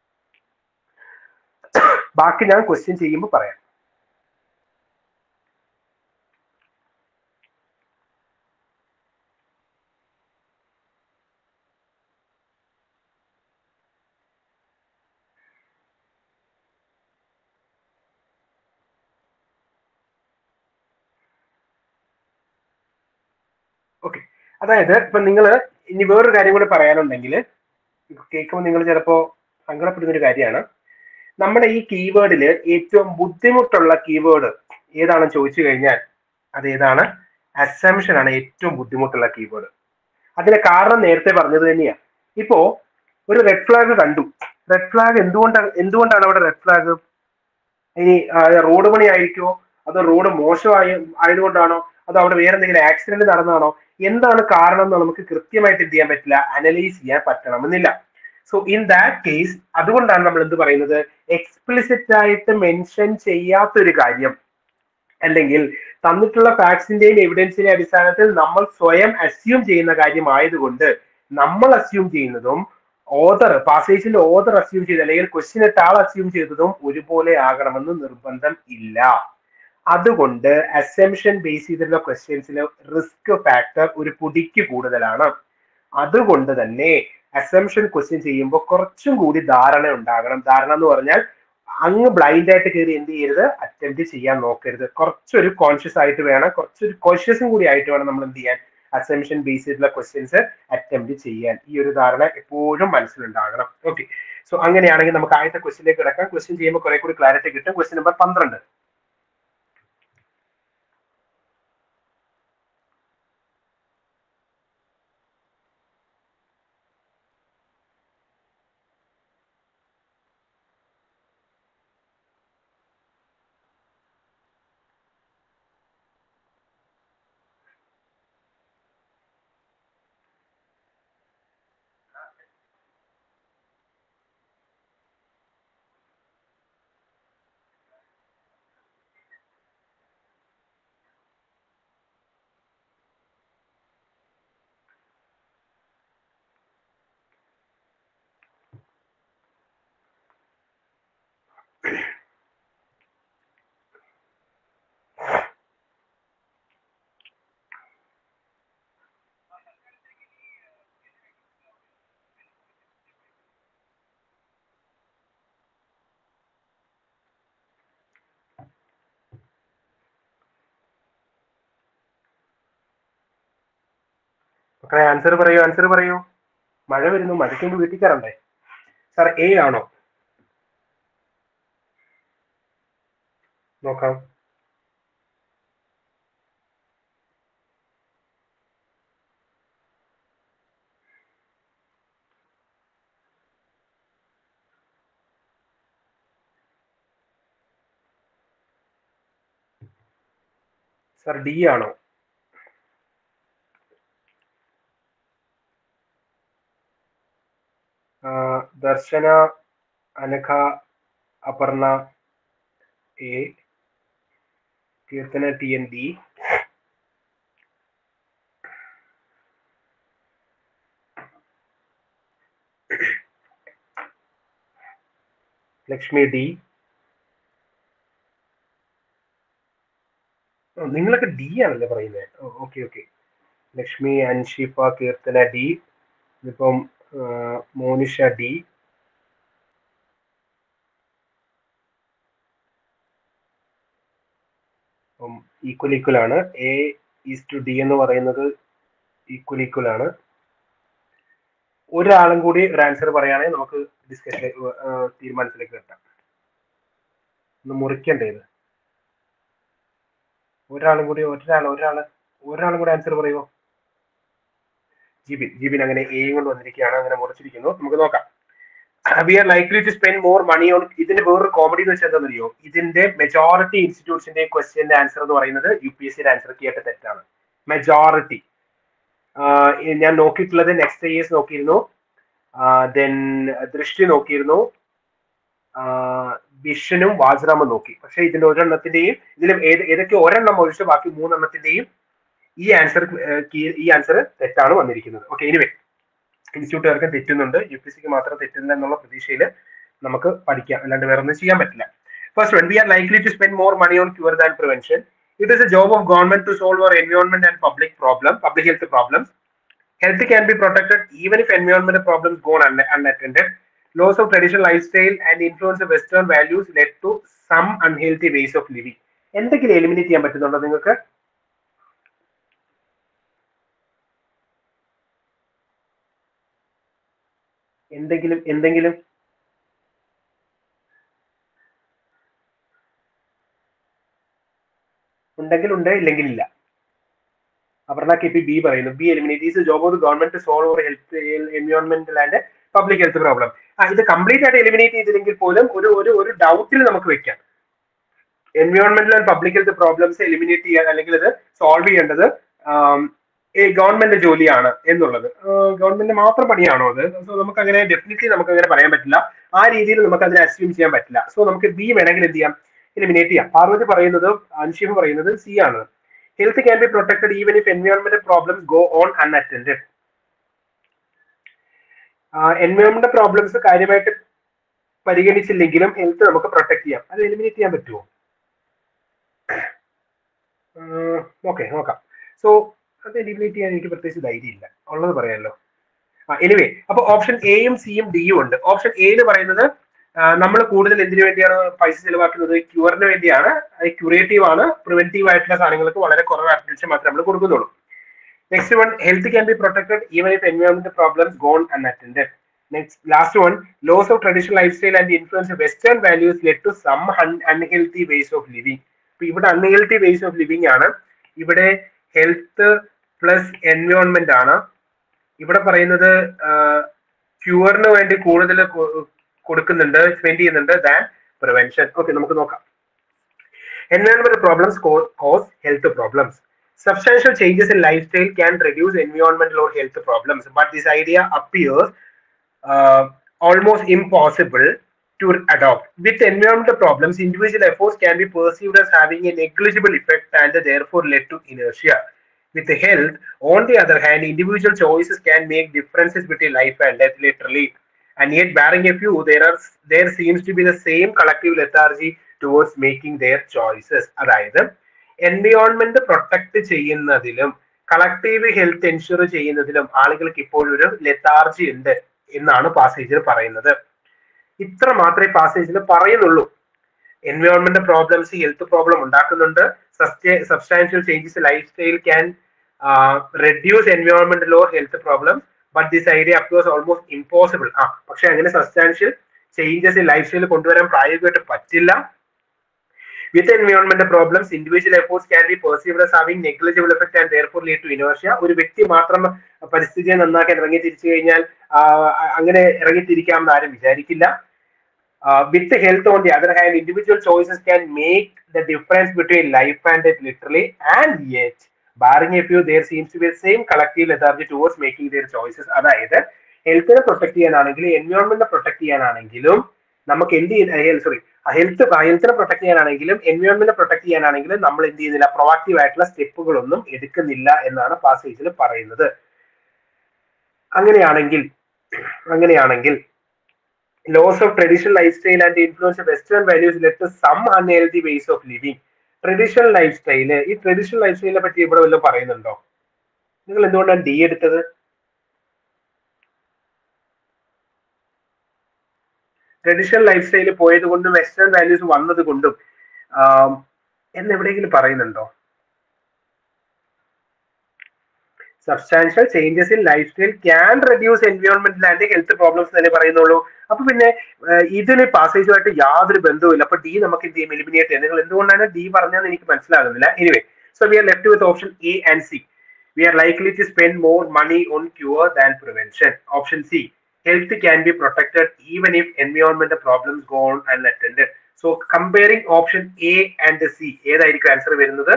ബാക്കി ഞാൻ ക്വസ്റ്റ്യൻ ചെയ്യുമ്പോൾ പറയാം ഓക്കെ അതായത് ഇപ്പൊ നിങ്ങൾ ഇനി വേറൊരു കാര്യം കൂടെ പറയാനുണ്ടെങ്കിൽ കേൾക്കുമ്പോൾ നിങ്ങൾ ചിലപ്പോ സങ്കടപ്പെടുന്ന ഒരു കാര്യമാണ് നമ്മുടെ ഈ കീവേഡിൽ ഏറ്റവും ബുദ്ധിമുട്ടുള്ള കീവേഡ് ഏതാണെന്ന് ചോദിച്ചു കഴിഞ്ഞാൽ അത് ഏതാണ് അസംഷൻ ആണ് ഏറ്റവും ബുദ്ധിമുട്ടുള്ള കീവേഡ് അതിന് കാരണം നേരത്തെ പറഞ്ഞത് തന്നെയാണ് ഇപ്പോ ഒരു റെഡ് ഫ്ലാഗ് കണ്ടു റെഡ് ഫ്ലാഗ് എന്തുകൊണ്ടാണ് എന്തുകൊണ്ടാണ് അവിടെ റെഡ് ഫ്ലാഗ് ഇനി റോഡ് പണി ആയിരിക്കുമോ അതോ റോഡ് മോശമായി ആയതുകൊണ്ടാണോ അതോ അവിടെ വേറെ എന്തെങ്കിലും ആക്സിഡന്റ് നടന്നതാണോ എന്താണ് കാരണം എന്ന് നമുക്ക് കൃത്യമായിട്ട് എന്ത് ചെയ്യാൻ പറ്റില്ല അനലൈസ് ചെയ്യാൻ പറ്റണമെന്നില്ല സോ ഇൻ ദാറ്റ് കേസ് അതുകൊണ്ടാണ് നമ്മൾ എന്ത് പറയുന്നത് എക്സ്പ്ലിസിറ്റ് ആയിട്ട് മെൻഷൻ ചെയ്യാത്ത ഒരു കാര്യം അല്ലെങ്കിൽ തന്നിട്ടുള്ള ഫാക്ട്സിന്റെയും എവിഡൻസിന്റെയും അടിസ്ഥാനത്തിൽ നമ്മൾ സ്വയം അസ്യൂം ചെയ്യുന്ന കാര്യമായതുകൊണ്ട് നമ്മൾ അസ്യൂം ചെയ്യുന്നതും ഓദർ പാസേജിന്റെ ഓദർ അസ്യൂം ചെയ്ത് അല്ലെങ്കിൽ ക്വസ്റ്റ്യൻ ഇട്ട ആൾ അസ്യൂം ചെയ്തതും ഒരുപോലെ ആകണമെന്ന് നിർബന്ധം ഇല്ല അതുകൊണ്ട് അസംഷൻ ബേസ് ചെയ്തിട്ടുള്ള ക്വസ്റ്റ്യൻസിൽ റിസ്ക് ഫാക്ടർ ഒരു പുടിക്ക് കൂടുതലാണ് അതുകൊണ്ട് തന്നെ അസംഷൻ ക്വസ്റ്റ്യൻ ചെയ്യുമ്പോൾ കുറച്ചും കൂടി ധാരണ ഉണ്ടാകണം ധാരണ എന്ന് പറഞ്ഞാൽ അങ്ങ് ബ്ലൈൻഡ് ആയിട്ട് കയറി എന്ത് ചെയ്യരുത് അറ്റംപ്റ്റ് ചെയ്യാൻ നോക്കരുത് കുറച്ചൊരു കോൺഷ്യസ് ആയിട്ട് വേണം കുറച്ചൊരു കോൺഷ്യസും കൂടി ആയിട്ട് വേണം നമ്മൾ എന്ത് ചെയ്യാൻ അസംഷൻ ബേസ് ചെയ്തിട്ടുള്ള ക്വസ്റ്റ്യൻസ് അറ്റംപ്റ്റ് ചെയ്യാൻ ഈ ഒരു ധാരണ എപ്പോഴും മനസ്സിലുണ്ടാകണം ഓക്കെ സോ അങ്ങനെയാണെങ്കിൽ നമുക്ക് ആദ്യത്തെ ക്വസ്റ്റ്യനിലേക്ക് കിടക്കാം ക്വസ്റ്റ്യൻ ചെയ്യുമ്പോൾ കുറെ കൂടി ക്ലാരിറ്റി കിട്ടും ക്വസ്റ്റ്യൻ നമ്പർ പന്ത്രണ്ട് മക്കളെ ആൻസർ പറയൂ ആൻസർ പറയൂ മഴ വരുന്നു മഴയ്ക്ക് മുമ്പ് വീട്ടിൽ കയറണ്ടേ സാർ എ ആണോ നോക്കാം സാർ ഡി ആണോ ആ, Darshana Anagha Aparna A Keerthana T N D Lakshmi D ഓ, നിങ്ങളൊക്കെ ഡി ആണല്ലേ പറയുന്നത് okay okay Lakshmi Anshifa Keerthana D ഇപ്പം മോനിഷ ഡി ഈക്വൽ ഈക്വൽ ആണ് എ ഈസ് ടു ഡി എന്ന് പറയുന്നത് ഈക്വൽ ഈക്വൽ ആണ് ഒരാളും കൂടി ഒരു ആൻസർ പറയുകയാണെങ്കിൽ നമുക്ക് ഡിസ്കഷനിലേക്ക് തീരുമാനത്തിലേക്ക് എത്താം ഒന്ന് മുറിക്കണ്ടേത് ഒരാളും കൂടി ഒരാൾ ഒരാൾ ഒരാളും കൂടി ആൻസർ പറയുമോ ജിബിൻ ജിബിൻ അങ്ങനെ എയും കൊണ്ട് വന്നിരിക്കുകയാണ് അങ്ങനെ മുറിച്ചിരിക്കുന്നു നമുക്ക് നോക്കാം we are likely to spend more money on ഇതിന്റെ വേറൊരു കോമഡി എന്ന് വെച്ചാൽ എന്താണെന്നറിയോ ഇതിന്റെ മെജോറിറ്റി ഇൻസ്റ്റിറ്റ്യൂട്ട്സിന്റെ ക്വസ്റ്റ്യന്റെ ആൻസർ എന്ന് പറയുന്നത് യു പി എസ് സിയുടെ ആൻസർ കേട്ട് തെറ്റാണ് മെജോറിറ്റി ഞാൻ നോക്കിയിട്ടുള്ളത് നെക്സ്റ്റ് ഇയേഴ്സ് നോക്കിയിരുന്നു ദെൻ ദൃഷ്ടി നോക്കിയിരുന്നു വിഷനും വാജ്രാമം നോക്കി പക്ഷെ ഇതിന്റെ ഒരെണ്ണത്തിന്റെയും ഇതിൽ ഏത് ഏതൊക്കെ ഒരെണ്ണം ഒഴിച്ച് ബാക്കി മൂന്നെണ്ണത്തിന്റെയും ഈ ആൻസർ ഈ ആൻസർ തെറ്റാണ് വന്നിരിക്കുന്നത് ഓക്കെ എനിവേ ഇൻസ്റ്റിറ്റ്യൂട്ടുകാർക്ക് തെറ്റുന്നുണ്ട് യു പി സിക്ക് മാത്രം തെറ്റില്ല എന്നുള്ള പ്രതീക്ഷയിൽ നമുക്ക് പഠിക്കാം അല്ലാണ്ട് വേറെ ഒന്നും ചെയ്യാൻ പറ്റില്ല first one we are likely to spend more money on cure than prevention it is a job of government to solve our environment and public problem public health problems Health can be protected even if environmental problems go un- unattended. Loss of traditional lifestyle and influence of Western values led to some unhealthy ways of living. എന്തെങ്കിലും eliminate ചെയ്യാൻ പറ്റുന്നുണ്ടോ നിങ്ങൾക്ക് എന്തെങ്കിലും എന്തെങ്കിലും ഉണ്ടെങ്കിൽ ഉണ്ട് ഇല്ലെങ്കിൽ ഇല്ല അപർണ കെ പി ബി പറയുന്നു B eliminate is job of government solve or health എൻവയോൺമെന്റൽ ആൻഡ് പബ്ലിക് ഹെൽത്ത് പ്രോബ്ലം ആ ഇത് കംപ്ലീറ്റ് ആയിട്ട് എലിമിനേറ്റ് ചെയ്തില്ലെങ്കിൽ പോലും ഒരു ഒരു ഒരു ഡൗട്ടിൽ നമുക്ക് വെക്കാം എൻവയോൺമെന്റൽ and public health problems eliminate ചെയ്യാൻ അല്ലെങ്കിൽ ഇത് സോൾവ് ചെയ്യേണ്ടത് ഗവൺമെന്റ് ജോലിയാണ് എന്നുള്ളത് ഗവൺമെന്റ് മാത്രം പണിയാണോ അത് സോ നമുക്ക് അങ്ങനെ ഡെഫിനറ്റ്ലി നമുക്ക് അങ്ങനെ പറയാൻ പറ്റില്ല ആ രീതിയിൽ നമുക്ക് അതിനെ അസ്യൂം ചെയ്യാൻ പറ്റില്ല സോ നമുക്ക് ബി വേണമെങ്കിൽ എന്ത് ചെയ്യാം എലിമിനേറ്റ് ചെയ്യാം പാർവതി പറയുന്നത് അൻഷിഫ് പറയുന്നത് സി ആണ് health can be protected even if environmental problems go on unattended. Environment problems കാര്യമായിട്ട് പരിഗണിച്ചില്ലെങ്കിലും ഹെൽത്ത് നമുക്ക് പ്രൊട്ടക്ട് ചെയ്യാം അത് എലിമിനേറ്റ് ചെയ്യാൻ പറ്റുമോ ഓക്കെ നോക്കാം സോ അത് എലിമിനേറ്റ് ചെയ്യാൻ എനിക്ക് പ്രത്യേകിച്ച് ധൈര്യമില്ല ഉള്ളത് പറയാമല്ലോ എനിവേ അപ്പൊ ഓപ്ഷൻ എയും സിയും ഡിയും ഉണ്ട് ഓപ്ഷൻ എ എന്ന് പറയുന്നത് നമ്മൾ കൂടുതൽ എന്തിനു വേണ്ടിയാണ് പൈസ ചെലവാക്കുന്നത് ക്യൂറിന് വേണ്ടിയാണ് അത് ക്യൂറേറ്റീവ് ആണ് പ്രിവെന്റീവ് ആയിട്ടുള്ള സാധനങ്ങൾക്ക് വളരെ കുറവ് അറ്റൻഷൻ മാത്രമേ നമ്മൾ കൊടുക്കുന്നുള്ളൂ next one health can be protected even if environment problems gone unattended next last one loss of traditional life style and influence western values let to some unhealthy ways of living ഇപ്പൊ ഇവിടെ unhealthy ways of living ആണ് ഇവിടെ health plus environment ആണ് ഇവിടെ പറയുന്നത് ക്യൂറിന് വേണ്ടി കൂടുതൽ കൊടുക്കുന്നുണ്ട് സ്പെൻഡ് ചെയ്യുന്നുണ്ട് ദാൻ പ്രിവെൻഷൻ ഓക്കെ നമുക്ക് നോക്കാം environment problems cause health problems substantial changes in lifestyle can reduce environmental or health problems but this idea appears uh, almost impossible to adopt with environmental problems individual efforts can be perceived as having a negligible effect and therefore led to inertia with health on the other hand individual choices can make differences between life and death literally and yet barring a few there are there seems to be the same collective lethargy towards making their choices അതായത് environment protect ചെയ്യുന്നതിലും collective health ensure ചെയ്യുന്നതിലും ആളുകൾക്ക് ഇപ്പോഴൊരു ലെത്താർജി ഉണ്ട് എന്നാണ് പാസേജിൽ പറയുന്നത് ഇത്ര മാത്രമേ പാസേജിൽ പറയുന്നുള്ളൂ എൻവയോൺമെന്റ് പ്രോബ്ലംസ് ഹെൽത്ത് പ്രോബ്ലം ഉണ്ടാക്കുന്നുണ്ട് substantial changes life style can reduce എൻവയോൺമെന്റൽ or health problem but this idea appears almost impossible ആ പക്ഷെ അങ്ങനെ സബ്സ്റ്റാൻഷ്യൽ ചേഞ്ചസ് ലൈഫ് സ്റ്റൈൽ കൊണ്ടുവരാൻ പ്രായോഗികമായിട്ട് പറ്റില്ല with environmental problems individual efforts can be perceived as having negligible effect and therefore lead to inertia ഒരു വ്യക്തി മാത്രം പരിസ്ഥിതിയെ നന്നാക്കാൻ ഇറങ്ങി തിരിച്ചു കഴിഞ്ഞാൽ അങ്ങനെ ഇറങ്ങിത്തിരിക്കാം എന്ന് ആരും വിചാരിക്കില്ല with health on the other hand individual choices can make the difference between life and death literally and yet barring a few there seems to be same collective lethargy towards making their choices അതായത് ഹെൽത്തിനെ protect ചെയ്യാനാണെങ്കിലും എൻവയോൺമെന്റിനെ protect ചെയ്യാനാണെങ്കിലും നമുക്ക് എന്ത് ചെയ്ത് sorry health ഹെൽത്തിനെ protect ചെയ്യാനാണെങ്കിലും എൻവയോൺമെന്റിനെ protect ചെയ്യാനാണെങ്കിലും നമ്മൾ എന്ത് ചെയ്യുന്നില്ല പ്രൊവാക്റ്റീവ് ആയിട്ടുള്ള സ്റ്റെപ്പുകളൊന്നും എടുക്കുന്നില്ല എന്നാണ് പാസേജിൽ പറയുന്നത് അങ്ങനെയാണെങ്കിൽ അങ്ങനെയാണെങ്കിൽ loss of traditional life style and influence western values let some unhealthy ways of living traditional life style ഈ ട്രഡീഷണൽ ലൈഫ് സ്റ്റൈലിനെ പറ്റി ഇവിടെ വല്ലതും പറയുന്നുണ്ടോ നിങ്ങൾ എന്തുകൊണ്ടാണ് ഡി എടുത്തത് ട്രഡീഷണൽ ലൈഫ് സ്റ്റൈലിൽ പോയത് കൊണ്ടും വെസ്റ്റേൺ വാല്യൂസ് വന്നത് കൊണ്ടും എന്ന് എവിടെയെങ്കിലും പറയുന്നുണ്ടോ substantial changes in life style can reduce എൻവയോൺമെന്റൽ ആൻഡ് ഹെൽത്ത് പ്രോബ്ലംസ് തന്നെ പറയുന്നുള്ളൂ അപ്പൊ പിന്നെ ഇതിന് പാസേജുമായിട്ട് യാതൊരു ബന്ധവുമില്ല അപ്പൊ ഡി നമുക്ക് എന്ത് ചെയ്യും എലിമിനേറ്റ് ചെയ്യാം നിങ്ങൾ എന്തുകൊണ്ടാണ് ഡി പറഞ്ഞതെന്ന് എനിക്ക് മനസ്സിലാകുന്നില്ല anyway so we are left with option A and C we are likely to spend more money on cure than prevention option C health can be protected even if environmental problems go on unattended. So comparing option A and C ഏതായിരിക്കും answer വരുന്നത്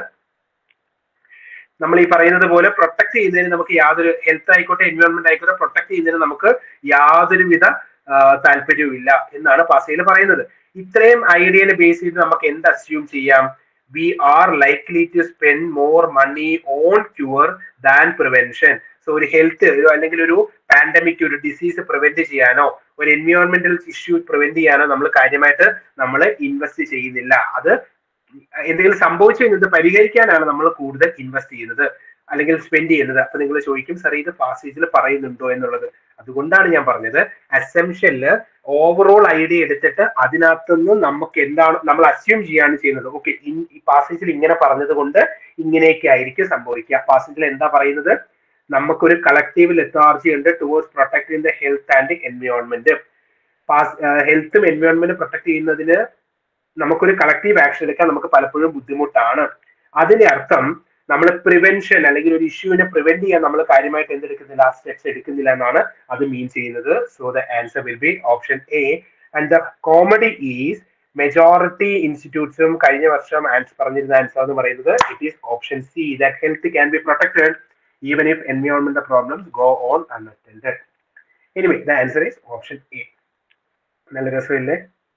നമ്മൾ ഈ പറയുന്നത് പോലെ protect ചെയ്യുന്നതിന് നമുക്ക് യാതൊരു health ആയിക്കോട്ടെ എൻവയോൺമെന്റ് ആയിക്കോട്ടെ പ്രൊട്ടക്ട് ചെയ്യുന്നതിന് നമുക്ക് യാതൊരുവിധ താല്പര്യവും ഇല്ല എന്നാണ് പാസയിൽ പറയുന്നത് ഇത്രയും ഐഡിയനെ ബേസ് ചെയ്ത് നമുക്ക് എന്ത് അസ്യൂം ചെയ്യാം we are likely to spend more money on cure than prevention so ഒരു ഹെൽത്ത് അല്ലെങ്കിൽ ഒരു പാൻഡമിക് ഒരു ഡിസീസ് പ്രിവെന്റ് ചെയ്യാനോ ഒരു എൻവയോൺമെന്റൽ ഇഷ്യൂ പ്രിവെന്റ് ചെയ്യാനോ നമ്മൾ കാര്യമായിട്ട് നമ്മൾ ഇൻവെസ്റ്റ് ചെയ്യുന്നില്ല അത് എന്തെങ്കിലും സംഭവിച്ചു കഴിഞ്ഞത് പരിഹരിക്കാനാണ് നമ്മൾ കൂടുതൽ ഇൻവെസ്റ്റ് ചെയ്യുന്നത് അല്ലെങ്കിൽ സ്പെൻഡ് ചെയ്യുന്നത് അപ്പൊ നിങ്ങൾ ചോദിക്കും സാർ ഇത് പാസേജിൽ പറയുന്നുണ്ടോ എന്നുള്ളത് അതുകൊണ്ടാണ് ഞാൻ പറഞ്ഞത് അസംഷനില് ഓവറോൾ ഐഡിയ എടുത്തിട്ട് അതിനകത്തുനിന്ന് നമുക്ക് എന്താണ് നമ്മൾ അസ്യൂം ചെയ്യാണ് ചെയ്യുന്നത് ഓക്കെ ഈ പാസേജിൽ ഇങ്ങനെ പറഞ്ഞത് കൊണ്ട് ഇങ്ങനെയൊക്കെ ആയിരിക്കും സംഭവിക്കുക പാസേജിൽ എന്താ പറയുന്നത് നമുക്കൊരു കളക്റ്റീവ് ലെത്താർജി ഉണ്ട് towards protecting the health and environment ഹെൽത്തും എൻവയോൺമെന്റും പ്രൊട്ടക്ട് ചെയ്യുന്നതിന് നമുക്കൊരു കളക്റ്റീവ് ആക്ഷൻ എടുക്കാൻ നമുക്ക് പലപ്പോഴും ബുദ്ധിമുട്ടാണ് അതിന്റെ അർത്ഥം നമ്മൾ പ്രിവെൻഷൻ അല്ലെങ്കിൽ ഒരു ഇഷ്യൂവിനെ പ്രിവെന്റ് ചെയ്യാൻ നമ്മൾ കാര്യമായിട്ട് എന്തെടുക്കുന്നില്ല ആ സ്റ്റെപ്സ് എടുക്കുന്നില്ല എന്നാണ് അത് മീൻ ചെയ്യുന്നത് so the answer will be option A and the comedy is majority ഇൻസ്റ്റിറ്റ്യൂട്ട്സും കഴിഞ്ഞ വർഷം ആൻസർ പറഞ്ഞിരുന്ന ആൻസർ എന്ന് പറയുന്നത് it is option C that health can be protected even if environmental problems go on unattended. Anyway, the answer is option A. നല്ല രസമില്ലേ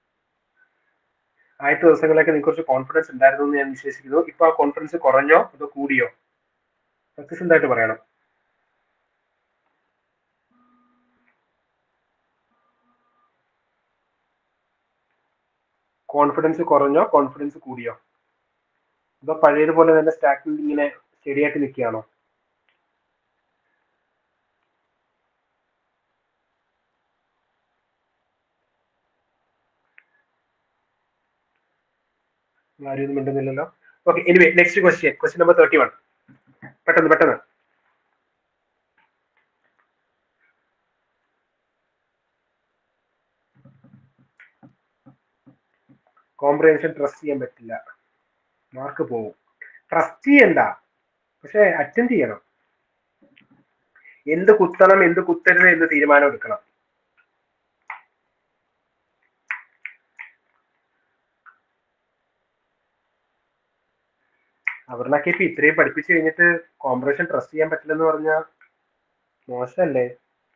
ആദ്യത്തെ ദിവസങ്ങളൊക്കെ നിങ്ങൾക്ക് കുറച്ച് കോൺഫിഡൻസ് ഉണ്ടായിരുന്നു എന്ന് ഞാൻ വിശ്വസിക്കുന്നു ഇപ്പൊ ആ കോൺഫിഡൻസ് കുറഞ്ഞോ അതോ കൂടിയോ സത്യസന്ധമായിട്ട് പറയണം കോൺഫിഡൻസ് കുറഞ്ഞോ കോൺഫിഡൻസ് കൂടിയോ അതോ പഴയതുപോലെ തന്നെ സ്റ്റാക്കിൽ ഇങ്ങനെ ശരിയായിട്ട് നിൽക്കുകയാണോ ആരും ഒന്നും മിണ്ടുന്നില്ലല്ലോ okay anyway next question question number thirty one പെട്ടെന്ന് പെട്ടെന്ന് കോംപ്രഹെൻഷൻ ട്രസ്റ്റ് ചെയ്യാൻ പറ്റില്ല മാർക്ക് പോകും ട്രസ്റ്റ് ചെയ്യണ്ട പക്ഷെ അറ്റൻഡ് ചെയ്യണം എന്ത് കുത്തണം എന്ത് കുത്തരുത് എന്ന് തീരുമാനം എടുക്കണം അവർണൊക്കെ ഇപ്പൊ ഇത്രയും പഠിപ്പിച്ചു കഴിഞ്ഞിട്ട് കോമ്പറേഷൻ ട്രസ്റ്റ് ചെയ്യാൻ പറ്റില്ലെന്ന് പറഞ്ഞാൽ മോശമല്ലേ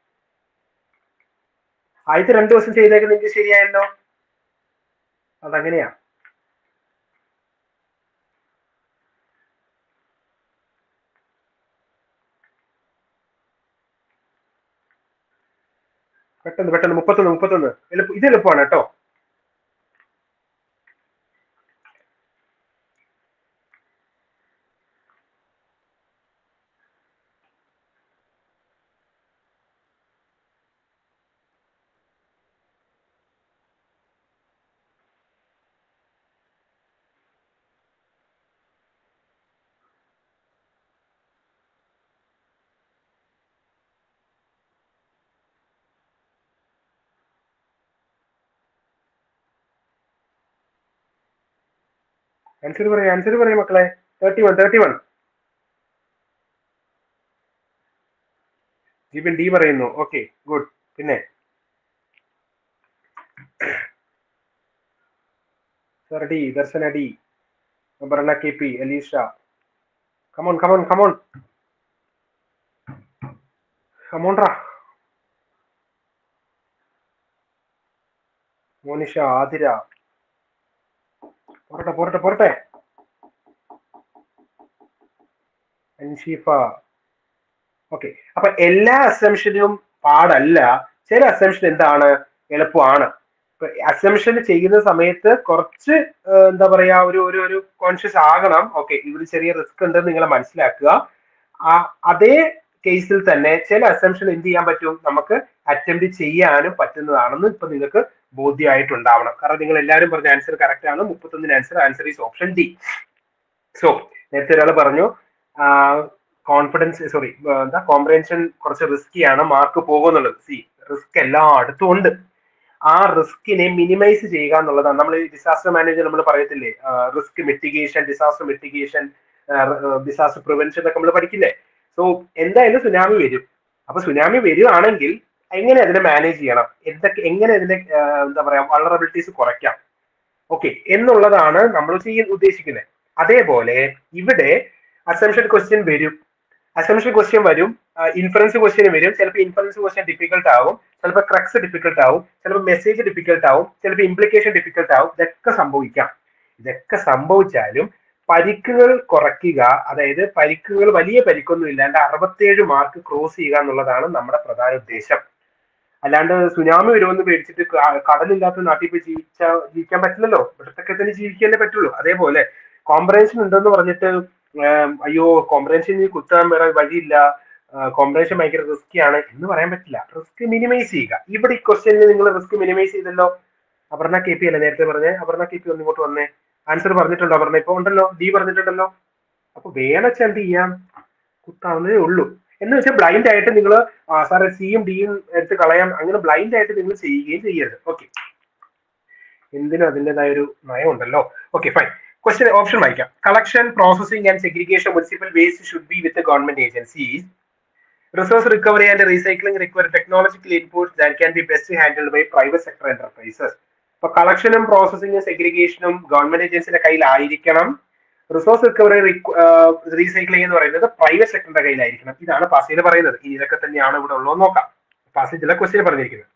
ആദ്യത്തെ രണ്ടു ദിവസം ചെയ്തേക്ക് നിങ്ങൾക്ക് ശരിയായല്ലോ അതങ്ങനെയാ പെട്ടെന്ന് പെട്ടെന്ന് മുപ്പത്തൊന്ന് മുപ്പത്തൊന്ന് എളുപ്പം ഇത് എളുപ്പമാണ് കേട്ടോ ആൻസർ പറയാം ആൻസർ പറയാം മക്കളെ thirty one thirty one Jeevan D പറയുന്നു ഓക്കെ ഗുഡ് പിന്നെ sir D Darshana D Aparna K P Alisha come on come on come on come on റാ മോനിഷ ആതിര പോരട്ടെ പോരട്ടെ പോരട്ടെ അൻഷീഫ ഓക്കെ അപ്പൊ എല്ലാ അസംഷനും പാടല്ല ചില അസംഷൻ എന്താണ് എളുപ്പമാണ് അസംഷൻ ചെയ്യുന്ന സമയത്ത് കുറച്ച് എന്താ പറയാ ഒരു ഒരു ഒരു കോൺഷ്യസ് ആകണം ഓക്കെ ഇവിടെ ചെറിയ റിസ്ക് ഉണ്ടെന്ന് നിങ്ങൾ മനസ്സിലാക്കുക ആ അതേ കേസിൽ തന്നെ ചില അസംഷൻ എന്ത് ചെയ്യാൻ പറ്റും നമുക്ക് അറ്റംപ്റ്റ് ചെയ്യാനും പറ്റുന്നതാണെന്ന് ഇപ്പൊ നിങ്ങൾക്ക് ബോധ്യമായിട്ടുണ്ടാവണം കാരണം നിങ്ങൾ എല്ലാവരും പറഞ്ഞ ആൻസർ കറക്റ്റ് ആണ് മുപ്പത്തൊന്നിന് answer answer is option D so നേരത്തെ ഒരാൾ പറഞ്ഞു കോൺഫിഡൻസ് സോറി എന്താ കോംപ്രഹെൻഷൻ കുറച്ച് റിസ്കി ആണ് മാർക്ക് പോകുന്നുള്ളത് സി റിസ്ക് എല്ലായിടത്തും ഉണ്ട് ആ റിസ്കിനെ മിനിമൈസ് ചെയ്യുക എന്നുള്ളതാണ് നമ്മൾ ഡിസാസ്റ്റർ മാനേജർ നമ്മൾ പറയത്തില്ലേ risk mitigation disaster mitigation disaster prevention ഒക്കെ നമ്മൾ പഠിക്കില്ലേ സോ എന്തായാലും സുനാമി വരും അപ്പൊ സുനാമി വരുവാണെങ്കിൽ എങ്ങനെ അതിനെ മാനേജ് ചെയ്യണം എന്തൊക്കെ എങ്ങനെ അതിന്റെ എന്താ പറയാ വൾണറബിലിറ്റീസ് കുറയ്ക്കാം ഓക്കെ എന്നുള്ളതാണ് നമ്മൾ ചെയ്യാൻ ഉദ്ദേശിക്കുന്നത് അതേപോലെ ഇവിടെ അസംഷൻ ക്വസ്റ്റ്യൻ വരും അസംഷൻ ക്വസ്റ്റ്യൻ വരും ഇൻഫറൻസ് ക്വസ്റ്റ്യൻ വരും ചിലപ്പോൾ ഇൻഫറൻസ് ക്വസ്റ്റ്യൻ ഡിഫിക്കൽട്ട് ആവും ചിലപ്പോൾ ക്രക്സ് ഡിഫിക്കൽട്ട് ആവും ചിലപ്പോൾ മെസ്സേജ് ഡിഫിക്കൽട്ട് ആവും ചിലപ്പോൾ ഇംപ്ലിക്കേഷൻ ഡിഫിക്കൽട്ട് ആവും ഇതൊക്കെ സംഭവിക്കാം ഇതൊക്കെ സംഭവിച്ചാലും പരിക്കുകൾ കുറയ്ക്കുക അതായത് പരിക്കുകൾ വലിയ പരിക്കൊന്നും ഇല്ലാണ്ട് അറുപത്തേഴ് മാർക്ക് ക്രോസ് ചെയ്യുക എന്നുള്ളതാണ് നമ്മുടെ പ്രധാന ഉദ്ദേശം അല്ലാണ്ട് സുനാമി വരുമെന്ന് പേടിച്ചിട്ട് കടലില്ലാത്ത നാട്ടിൽ പോയി ജീവിച്ച ജീവിക്കാൻ പറ്റില്ലല്ലോ ഇവിടത്തൊക്കെ തന്നെ ജീവിക്കാനേ പറ്റുള്ളൂ അതേപോലെ കോംപ്രഹൻഷൻ ഉണ്ടെന്ന് പറഞ്ഞിട്ട് അയ്യോ കോംപ്രഹൻഷൻ കുത്താൻ വേറെ വഴിയില്ല കോംപ്രഹൻഷൻ ഭയങ്കര റിസ്കി ആണ് എന്ന് പറയാൻ പറ്റില്ല റിസ്ക് മിനിമൈസ് ചെയ്യുക ഇവിടെ ഈ ക്വസ്റ്റ്യനിൽ നിങ്ങൾ റിസ്ക് മിനിമൈസ് ചെയ്തല്ലോ അപർണ കെ പി അല്ലേ നേരത്തെ പറഞ്ഞേ അപർണ കെ പി ഒന്നിങ്ങോട്ട് വന്നേ ആൻസർ പറഞ്ഞിട്ടുണ്ടോ അപർണ ഇപ്പൊ ഉണ്ടല്ലോ ഡി പറഞ്ഞിട്ടുണ്ടല്ലോ അപ്പൊ വേണച്ച എന്ത് ചെയ്യാം കുത്താവുന്നതേ ഉള്ളൂ എന്ന് വെച്ചാൽ ബ്ലൈൻഡ് ആയിട്ട് നിങ്ങൾ സാറ് സിയും ഡിയും എടുത്ത് കളയാം അങ്ങനെ ബ്ലൈൻഡ് ആയിട്ട് നിങ്ങൾ ചെയ്യുകയും ചെയ്യരുത് ഓക്കെ എന്തിനും അതിൻ്റെതായ ഒരു നയമുണ്ടല്ലോ ഓക്കെ ഫൈൻ ക്വസ്റ്റ്യൻ ഓപ്ഷൻ വായിക്കാം collection processing and segregation municipal waste should be with government agencies resource recovery and recycling require technological inputs that can be best handled by private sector enterprises ഇപ്പൊ കളക്ഷനും പ്രോസസിംഗും സെഗ്രിഗേഷനും government ഏജൻസിയുടെ കയ്യിലായിരിക്കണം resource recovery recycling എന്ന് പറയുന്നത് private സെക്ടറിന്റെ കയ്യിലായിരിക്കണം ഇതാണ് പാസേജിൽ പറയുന്നത് ഇനി ഇതൊക്കെ തന്നെയാണ് ഇവിടെ ഉള്ളത് നോക്കാം പാസേജിലെ ക്വസ്റ്റ്യൻ പറഞ്ഞിരിക്കുന്നത്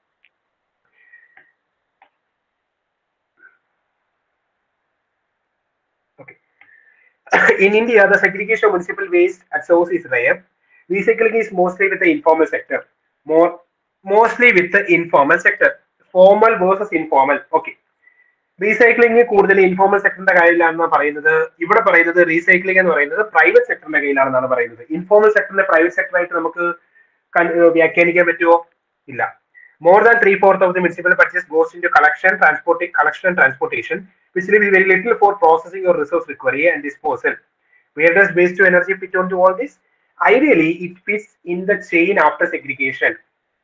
Okay. In India, the segregation of municipal waste at source is rare. Recycling is mostly with the informal sector. More, mostly with the informal sector. Formal versus informal. Okay. Recycling കൂടുതൽ informal സെക്ടറിന്റെ കയ്യിലാണെന്നാണ് പറയുന്നത് ഇവിടെ പറയുന്നത് recycling എന്ന് പറയുന്നത് private സെക്ടറിന്റെ കയ്യിലാണെന്നാണ് പറയുന്നത് ഇൻഫോർമൽ സെക്ടറിനെ പ്രൈവറ്റ് സെക്ടറായിട്ട് നമുക്ക് വ്യാഖ്യാനിക്കാൻ പറ്റുമോ ഇല്ല more than three fourth of the municipal purchase goes into collection transport collection and transportation which will be very little for processing or resource recovery and disposal. Where does waste to energy fit onto all this? Ideally, it fits in the chain after segregation.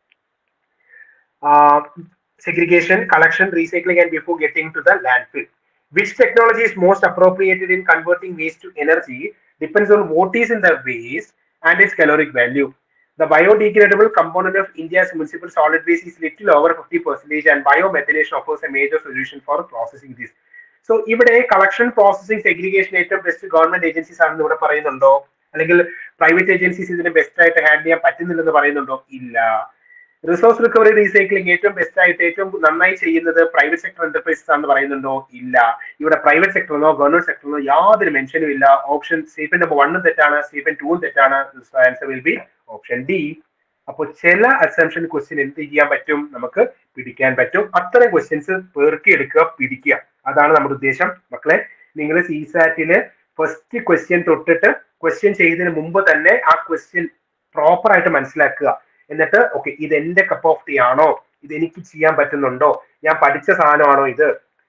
Uh, segregation, collection, recycling, and before getting to the landfill. Which technology is most appropriated in converting waste to energy depends on what is in the waste and its caloric value. The biodegradable component of India's municipal solid waste is little over 50% and biomethanation offers a major solution for processing this. So ഇവിടെ collection processing segregation ഏറ്റവും best government agencies ആണെന്ന് ഇവിടെ പറയുന്നുണ്ടോ അല്ലെങ്കിൽ private agencies ഇതിനെ best ആയിട്ട് handle ചെയ്യാൻ പറ്റുന്നില്ലെന്ന് പറയുന്നുണ്ടോ ഇല്ല റിസോഴ്സ് റിക്കവറി റീസൈക്ലിംഗ് ഏറ്റവും ബെസ്റ്റ് ആയിട്ട് ഏറ്റവും നന്നായി ചെയ്യുന്നത് പ്രൈവറ്റ് സെക്ടർ എന്റർപ്രൈസസ് ആണെന്ന് പറയുന്നുണ്ടോ ഇല്ല ഇവിടെ പ്രൈവറ്റ് സെക്ടറിനോ ഗവൺമെന്റ് സെക്ടറിനോ യാതൊരു മെൻഷനും ഇല്ല ഓപ്ഷൻ സ്റ്റേറ്റ്മെന്റ് നമ്പർ വണ്ണും തെറ്റാണ് സ്റ്റേറ്റ്മെന്റ് ടൂവും തെറ്റാണ് answer will be option D അപ്പോൾ ചില അസംഷൻ ക്വസ്റ്റ്യൻ എന്ത് ചെയ്യാൻ പറ്റും നമുക്ക് പിടിക്കാൻ പറ്റും അത്തരം ക്വസ്റ്റ്യൻസ് പേർക്കി എടുക്കുക പിടിക്കുക അതാണ് നമ്മുടെ ഉദ്ദേശം മക്കളെ നിങ്ങൾ സിസാറ്റില് ഫസ്റ്റ് ക്വസ്റ്റ്യൻ തൊട്ടിട്ട് ക്വസ്റ്റ്യൻ ചെയ്തതിന് മുമ്പ് തന്നെ ആ ക്വസ്റ്റ്യൻ പ്രോപ്പർ ആയിട്ട് മനസ്സിലാക്കുക എന്നിട്ട് ഓക്കെ ഇത് എന്റെ കപ്പ് ഓഫ് ടീ ആണോ ഇത് എനിക്ക് ചെയ്യാൻ പറ്റുന്നുണ്ടോ ഞാൻ പഠിച്ച സാധനമാണോ ഇത്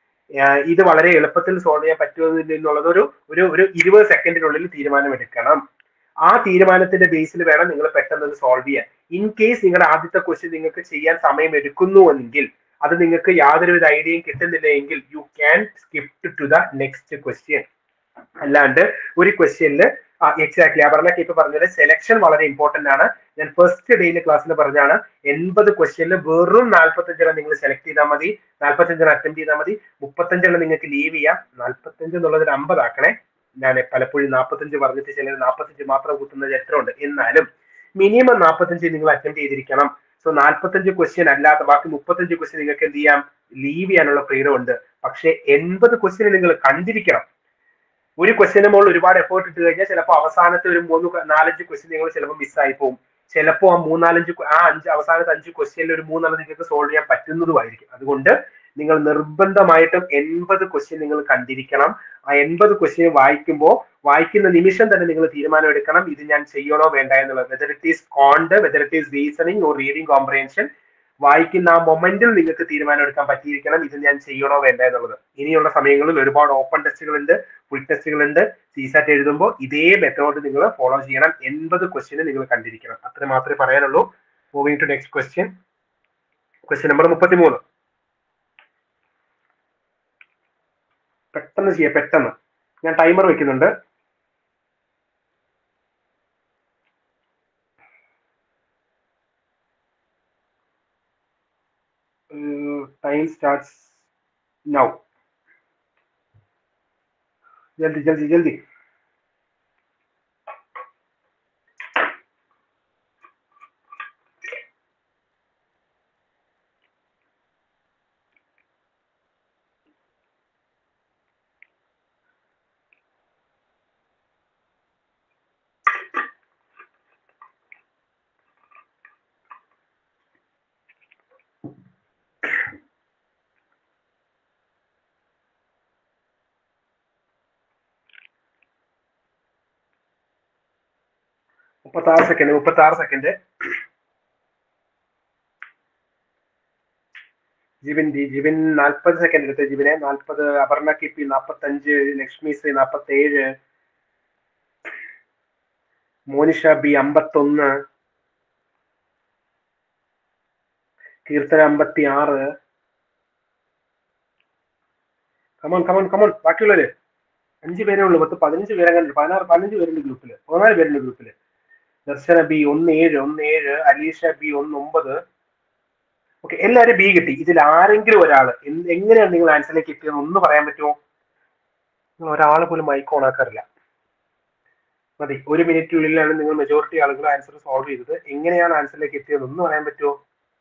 ഇത് വളരെ എളുപ്പത്തിൽ സോൾവ് ചെയ്യാൻ പറ്റുമോ എന്നുള്ളത് ഒരു ഒരു ഒരു ഇരുപത് സെക്കൻഡിനുള്ളിൽ തീരുമാനം എടുക്കണം ആ തീരുമാനത്തിന്റെ ബേസിൽ വേണം നിങ്ങൾ പെട്ടെന്ന് അത് സോൾവ് ചെയ്യാൻ ഇൻ കേസ് നിങ്ങളുടെ ആദ്യത്തെ ക്വസ്റ്റ്യൻ നിങ്ങൾക്ക് ചെയ്യാൻ സമയം എടുക്കുന്നുവെങ്കിൽ അത് നിങ്ങൾക്ക് യാതൊരുവിധ ഐഡിയയും കിട്ടുന്നില്ല എങ്കിൽ you can skip to the next question അല്ലാണ്ട് ഒരു ക്വസ്റ്റ്യനിൽ എക്സാക്ട്ലി അപർണക്ക് ഇപ്പൊ പറഞ്ഞത് സെലക്ഷൻ വളരെ ഇമ്പോർട്ടന്റ് ആണ് ഞാൻ ഫസ്റ്റ് ഡേയിലെ ക്ലാസ്സിൽ പറഞ്ഞാണ് എൺപത് ക്വസ്റ്റ്യനിൽ വെറും നാല്പത്തഞ്ചെണ്ണം നിങ്ങൾ സെലക്ട് ചെയ്താൽ മതി നാല്പത്തഞ്ചെണ്ണം അറ്റംപ്റ്റ് ചെയ്താൽ മതി മുപ്പത്തഞ്ചെണ്ണം നിങ്ങൾക്ക് ലീവ് ചെയ്യാം നാല്പത്തഞ്ച് എന്നുള്ളതിന് അമ്പതാക്കണേ ഞാൻ പലപ്പോഴും നാൽപ്പത്തഞ്ച് പറഞ്ഞിട്ട് ചിലർ നാൽപ്പത്തഞ്ച് മാത്രം കുത്തുന്ന ചരിത്രമുണ്ട് എന്നാലും മിനിമം നാൽപ്പത്തഞ്ച് നിങ്ങൾ അറ്റംപ്റ്റ് ചെയ്തിരിക്കണം സോ നാൽപ്പത്തഞ്ച് ക്വസ്റ്റ്യൻ അല്ലാത്ത ബാക്കി മുപ്പത്തഞ്ച് ക്വസ്റ്റ്യൻ നിങ്ങൾക്ക് എന്ത് ചെയ്യാം ലീവ് ചെയ്യാനുള്ള ഫ്രീഡം ഉണ്ട് പക്ഷെ എൺപത് ക്വസ്റ്റ്യൻ നിങ്ങൾ കണ്ടിരിക്കണം ഒരു ക്വസ്റ്റ്യന് മുകളിൽ ഒരുപാട് എഫേർട്ട് ഇട്ട് കഴിഞ്ഞാൽ ചിലപ്പോൾ അവസാനത്തെ ഒരു മൂന്ന് നാലഞ്ച് ക്വസ്റ്റ്യൻ നിങ്ങൾ ചിലപ്പോൾ മിസ്സായി പോകും ചിലപ്പോൾ ആ മൂന്നാലഞ്ച് ആ അഞ്ച് അവസാനത്തെ അഞ്ച് ക്വസ്റ്റ്യനിൽ ഒരു മൂന്നെണ്ണം നിങ്ങൾക്ക് സോൾവ് ചെയ്യാൻ പറ്റുന്നതുമായിരിക്കും അതുകൊണ്ട് നിങ്ങൾ നിർബന്ധമായിട്ടും എൺപത് ക്വസ്റ്റ്യൻ നിങ്ങൾ കണ്ടിരിക്കണം ആ എൺപത് ക്വസ്റ്റ്യൻ വായിക്കുമ്പോൾ വായിക്കുന്ന നിമിഷം തന്നെ നിങ്ങൾ തീരുമാനം എടുക്കണം ഇത് ഞാൻ ചെയ്യണോ വേണ്ട എന്നുള്ളത് whether it is quant whether it is reasoning or reading comprehension വായിക്കുന്ന ആ മൊമെന്റിൽ നിങ്ങൾക്ക് തീരുമാനം എടുക്കാൻ പറ്റിയിരിക്കണം ഇത് ഞാൻ ചെയ്യണോ വേണ്ട എന്നുള്ളത് ഇനിയുള്ള സമയങ്ങളിൽ ഒരുപാട് ഓപ്പൺ ടെസ്റ്റുകളുണ്ട് ഫുൾ ടെസ്റ്റുകളുണ്ട് സിസാറ്റ് എഴുതുമ്പോൾ ഇതേ മെത്തേഡ് നിങ്ങൾ ഫോളോ ചെയ്യണം എൺപത് ക്വസ്റ്റ്യൻ നിങ്ങൾ കണ്ടിരിക്കണം അത്ര മാത്രമേ പറയാനുള്ളൂ moving to next question question number മുപ്പത്തി മൂന്ന് പെട്ടെന്ന് ചെയ്യാം പെട്ടെന്ന് ഞാൻ ടൈമർ വെക്കുന്നുണ്ട് ടൈം സ്റ്റാർട്ട്സ് നൗ ജൽദി ജൽദി ജൽദി മുപ്പത്തി ആറ് സെക്കൻഡ് മുപ്പത്തി ആറ് സെക്കൻഡ് ജിബിൻ ജി ജിബിൻ നാൽപ്പത് സെക്കൻഡ് എടുത്ത് ജിബിനെ നാൽപ്പത് അപർണ കെ പി നാൽപ്പത്തഞ്ച് ലക്ഷ്മി ശ്രീ നാൽപ്പത്തി ഏഴ് മോനിഷ ബി അമ്പത്തൊന്ന് കീർത്തന അമ്പത്തി ആറ് കമോൺ കമോൺ കമോൺ ബാക്കിയുള്ളവര് അഞ്ച് പേരേ ഉള്ളൂ പത്ത് പതിനഞ്ച് പേരെ കണ്ടു പതിനാറ് പതിനഞ്ച് പേരുണ്ട് ഗ്രൂപ്പില് പതിനാല് പേരുണ്ട് ഗ്രൂപ്പില് ദർശന ബി ഒന്ന് ഏഴ് ഒന്ന് ഏഴ് അലീഷ ബി ഒന്ന് ഒമ്പത് ഓക്കെ എല്ലാവരും ബി കിട്ടി ഇതിൽ ആരെങ്കിലും ഒരാൾ എങ്ങനെയാണ് നിങ്ങൾ ആൻസറിലേക്ക് എത്തിയെന്ന് ഒന്ന് പറയാൻ പറ്റുമോ നിങ്ങൾ ഒരാൾ പോലും മൈക്ക് ഓൺ ആക്കാറില്ല മതി ഒരു മിനിറ്റിനുള്ളിലാണ് നിങ്ങൾ മെജോറിറ്റി ആളുകൾ ആൻസർ സോൾവ് ചെയ്തത് എങ്ങനെയാണ് ആൻസറിലേക്ക് എത്തിയത് ഒന്ന് പറയാൻ പറ്റുമോ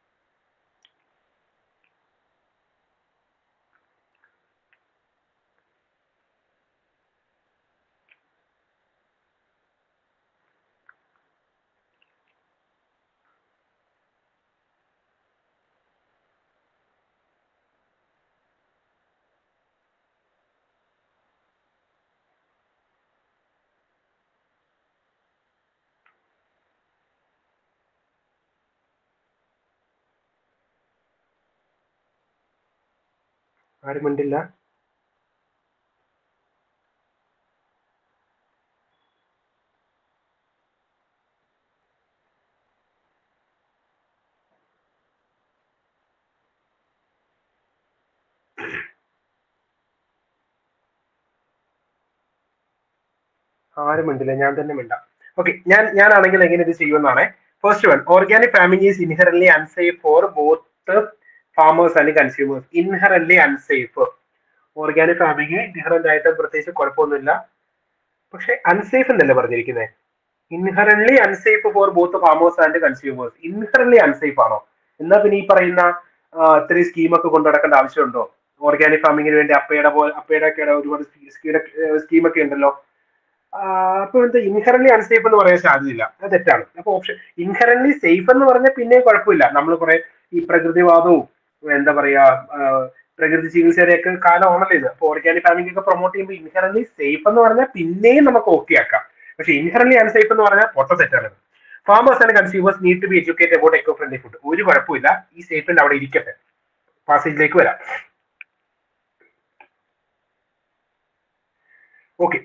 ആരും മിണ്ടില്ല ആരും മിണ്ടില്ല ഞാൻ തന്നെ മിണ്ടാം ഓക്കെ ഞാൻ ഞാനാണെങ്കിൽ എങ്ങനെ ഇത് ചെയ്യുമെന്നാണ് first one organic farming is inherently unsafe for both farmers and consumers inherently unsafe organic farming different ആയിട്ട് പ്രത്യേകിച്ച് കുഴപ്പമൊന്നുമില്ല പക്ഷെ അൺസേഫ് എന്നല്ലേ പറഞ്ഞിരിക്കുന്നത് inherently unsafe for both farmers and consumers inherently unsafe ആണോ എന്നാ പിന്നെ ഈ പറയുന്ന ഇത്രയും സ്കീമൊക്കെ കൊണ്ടു നടക്കേണ്ട ആവശ്യമുണ്ടോ ഓർഗാനിക് ഫാമിങ്ങിന് വേണ്ടി അപ്പയുടെ പോലെ അപ്പയുടെ ഒക്കെ ഒരുപാട് സ്കീമൊക്കെ ഉണ്ടല്ലോ അപ്പൊ എന്താ ഇൻഹറൻലി അൺസേഫ് എന്ന് പറയാൻ സാധ്യതയില്ല അത് തെറ്റാണ് അപ്പൊ ഓപ്ഷൻ ഇൻഹറൻലി സേഫ് എന്ന് പറഞ്ഞാൽ പിന്നെയും കുഴപ്പമില്ല നമ്മൾ കുറെ ഈ പ്രകൃതിവാദവും എന്താ പറയാ പ്രകൃതി ചികിത്സയുടെയൊക്കെ കാലമാണല്ലോ ഇത് അപ്പൊ ഓർഗാനിക് ഫാമിംഗ് ഒക്കെ പ്രൊമോട്ട് ചെയ്യുമ്പോൾ ഇൻഹറൻലി സേഫ് എന്ന് പറഞ്ഞാൽ പിന്നെയും നമുക്ക് ഓക്കെ ആക്കാം പക്ഷെ ഇൻഹറൻലി അൺസേഫ് എന്ന് പറഞ്ഞാൽ പൊട്ട തെറ്റാണ് farmers and consumers need to be educate about eco friendly food ഒരു കുഴപ്പമില്ല ഈ സ്റ്റേറ്റ്മെന്റ് അവിടെ ഇരിക്കട്ടെ പാസേജിലേക്ക് വരാം okay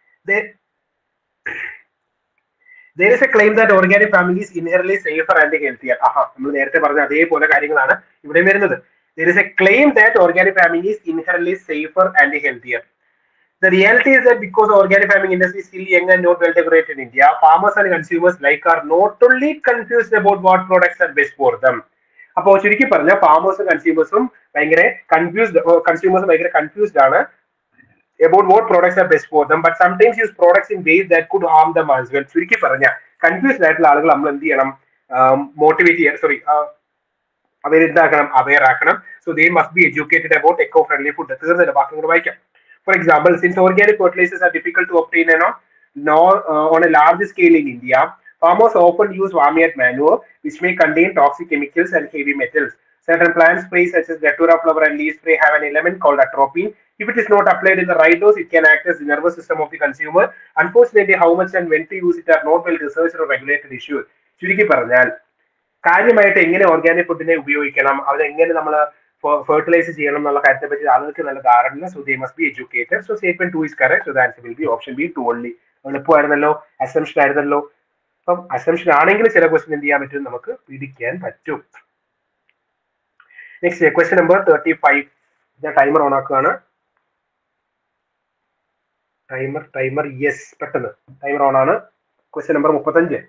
there is a claim that organic farming is inherently safer and healthier ആഹാ നമ്മൾ നേരത്തെ പറഞ്ഞ അതേപോലെ കാര്യങ്ങളാണ് ഇവിടെ വരുന്നത് there is a claim that organic farming is inherently safer and healthier the reality is that because organic farming industry is still young and not well decorated in india farmers and consumers like are not only confused about what products are best for them അപ്പോൾ ചുരുക്കി പറഞ്ഞ ഫാമേഴ്സും കൺസ്യൂമേഴ്സും ഭയങ്കര confused consumers ഭയങ്കര confused ആണ് about what products are best for them, but sometimes use products in ways that could harm them as well. ചുരുക്കി പറഞ്ഞ കൺഫ്യൂസ്ഡ് ആയിട്ടുള്ള ആളുകൾ നമ്മൾ എന്ത് ചെയ്യണം മോട്ടിവേറ്റ് ചെയ്യാൻ സോറി അവരെന്താക്കണം അവെയർ ആക്കണം so they must be educated about eco friendly food തീർന്നില്ല ബാക്കി കൂടെ വായിക്കാം for example since organic fertilizers are difficult to obtain no no on a large scale in India farmers often use farmyard manure which may contain toxic chemicals and heavy metals Certain plant sprays such as datura flower and leaf spray have an element called atropine. If it is not applied in the right dose, it can act as the nervous system of the consumer. Unfortunately, how much and when to use it are not well researched or regulated issues. ചുരുക്കി പറഞ്ഞാൽ കാര്യമായിട്ട് എങ്ങനെ organic ഫുഡിനെ ഉപയോഗിക്കണം അതെങ്ങനെ നമ്മൾ fertilise ചെയ്യണം എന്നുള്ള കാര്യത്തെ പറ്റി ആളുകൾക്ക് നല്ല ധാരണ so they must be educated so statement two is correct so the answer will be option B two only എളുപ്പമായിരുന്നല്ലോ അസംഷൻ ആയിരുന്നല്ലോ അപ്പം അസംഷൻ ആണെങ്കിൽ ചില ക്വസ്റ്റ്യൻ എന്ത് ചെയ്യാൻ പറ്റും നമുക്ക് പിടിക്കാൻ പറ്റും next question number thirty five ഞാൻ ടൈമർ ഓൺ ആക്കുകയാണ് ടൈമർ ടൈമർ യെസ് പെട്ടെന്ന് ടൈമർ ഓൺ ആണ് ക്വസ്റ്റ്യൻ നമ്പർ മുപ്പത്തഞ്ച്